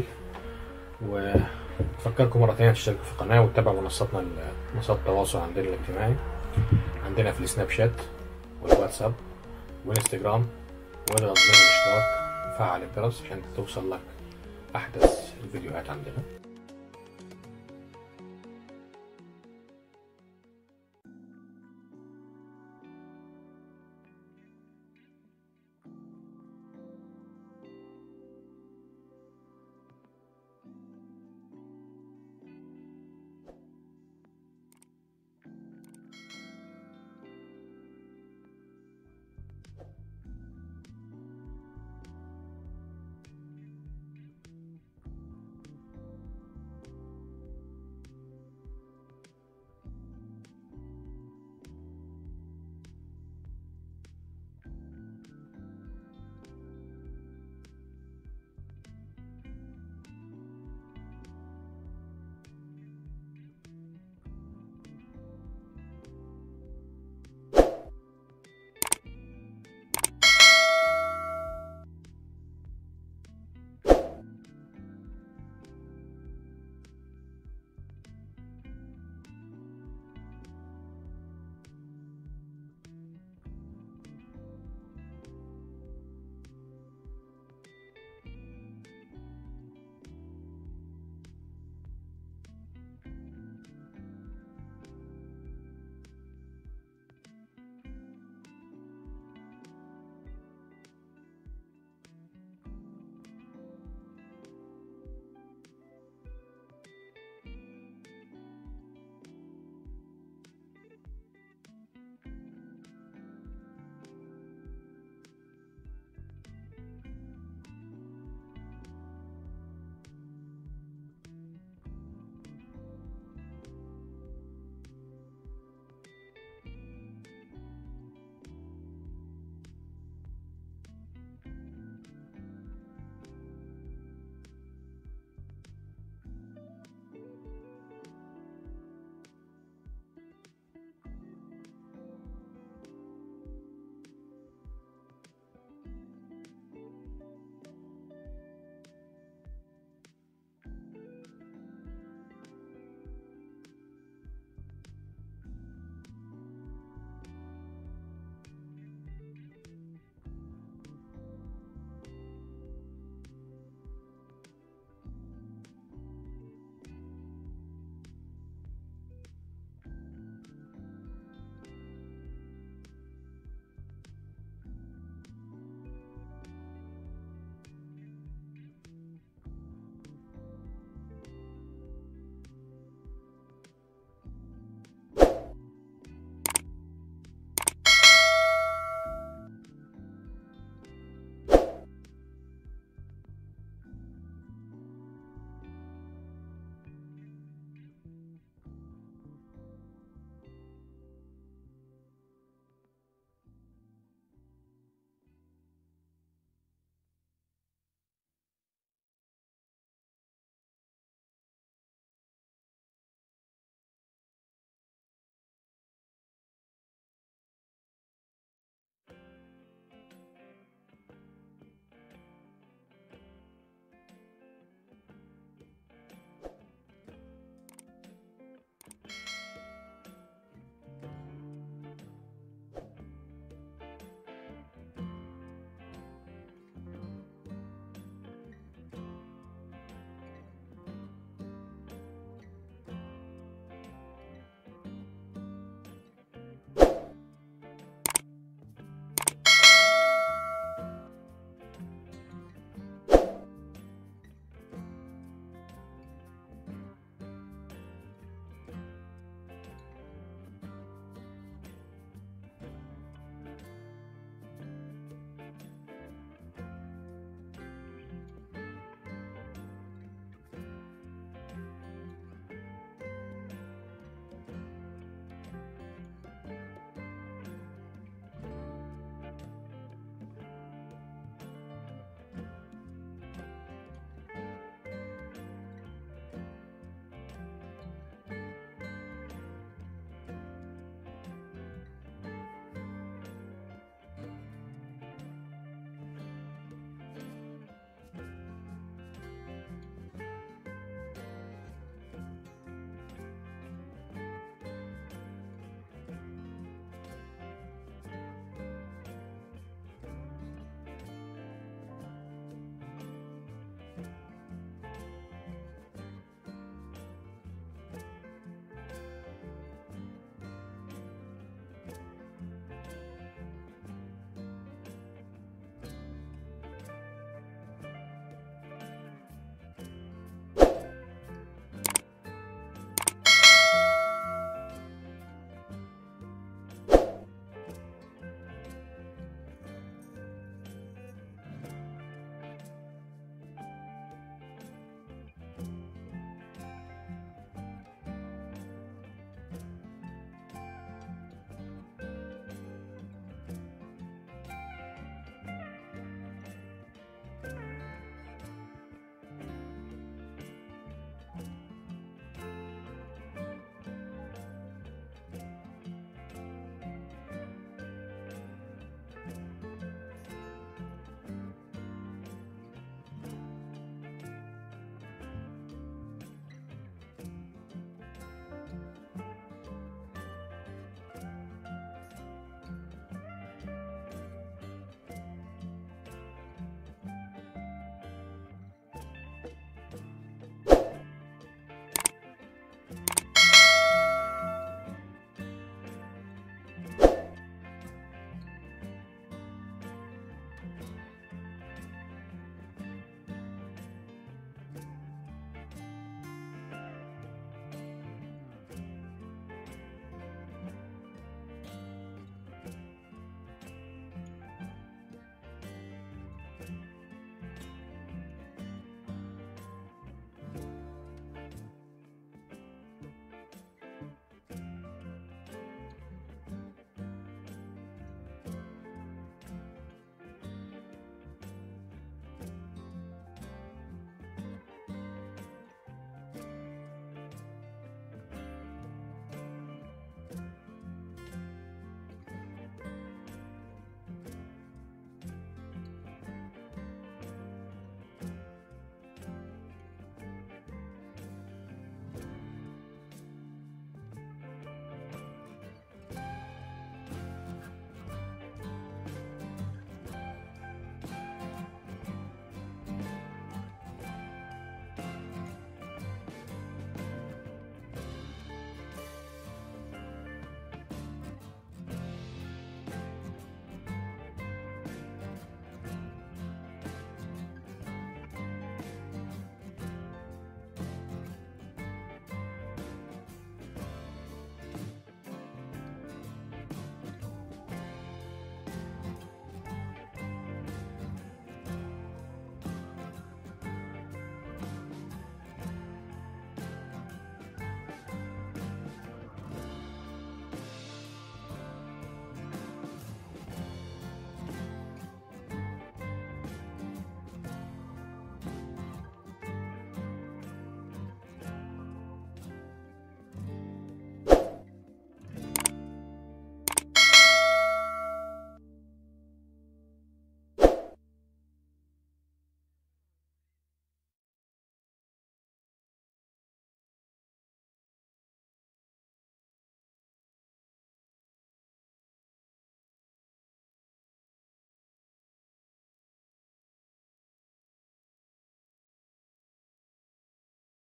وفكركم مره ثانيه تشتركوا في القناه وتتابعوا منصاتنا ال- منصات التواصل عندنا الاجتماعي عندنا في السناب شات والواتساب والانستجرام واضغط زر الاشتراك وفعل الجرس عشان توصل لك احدث الفيديوهات عندنا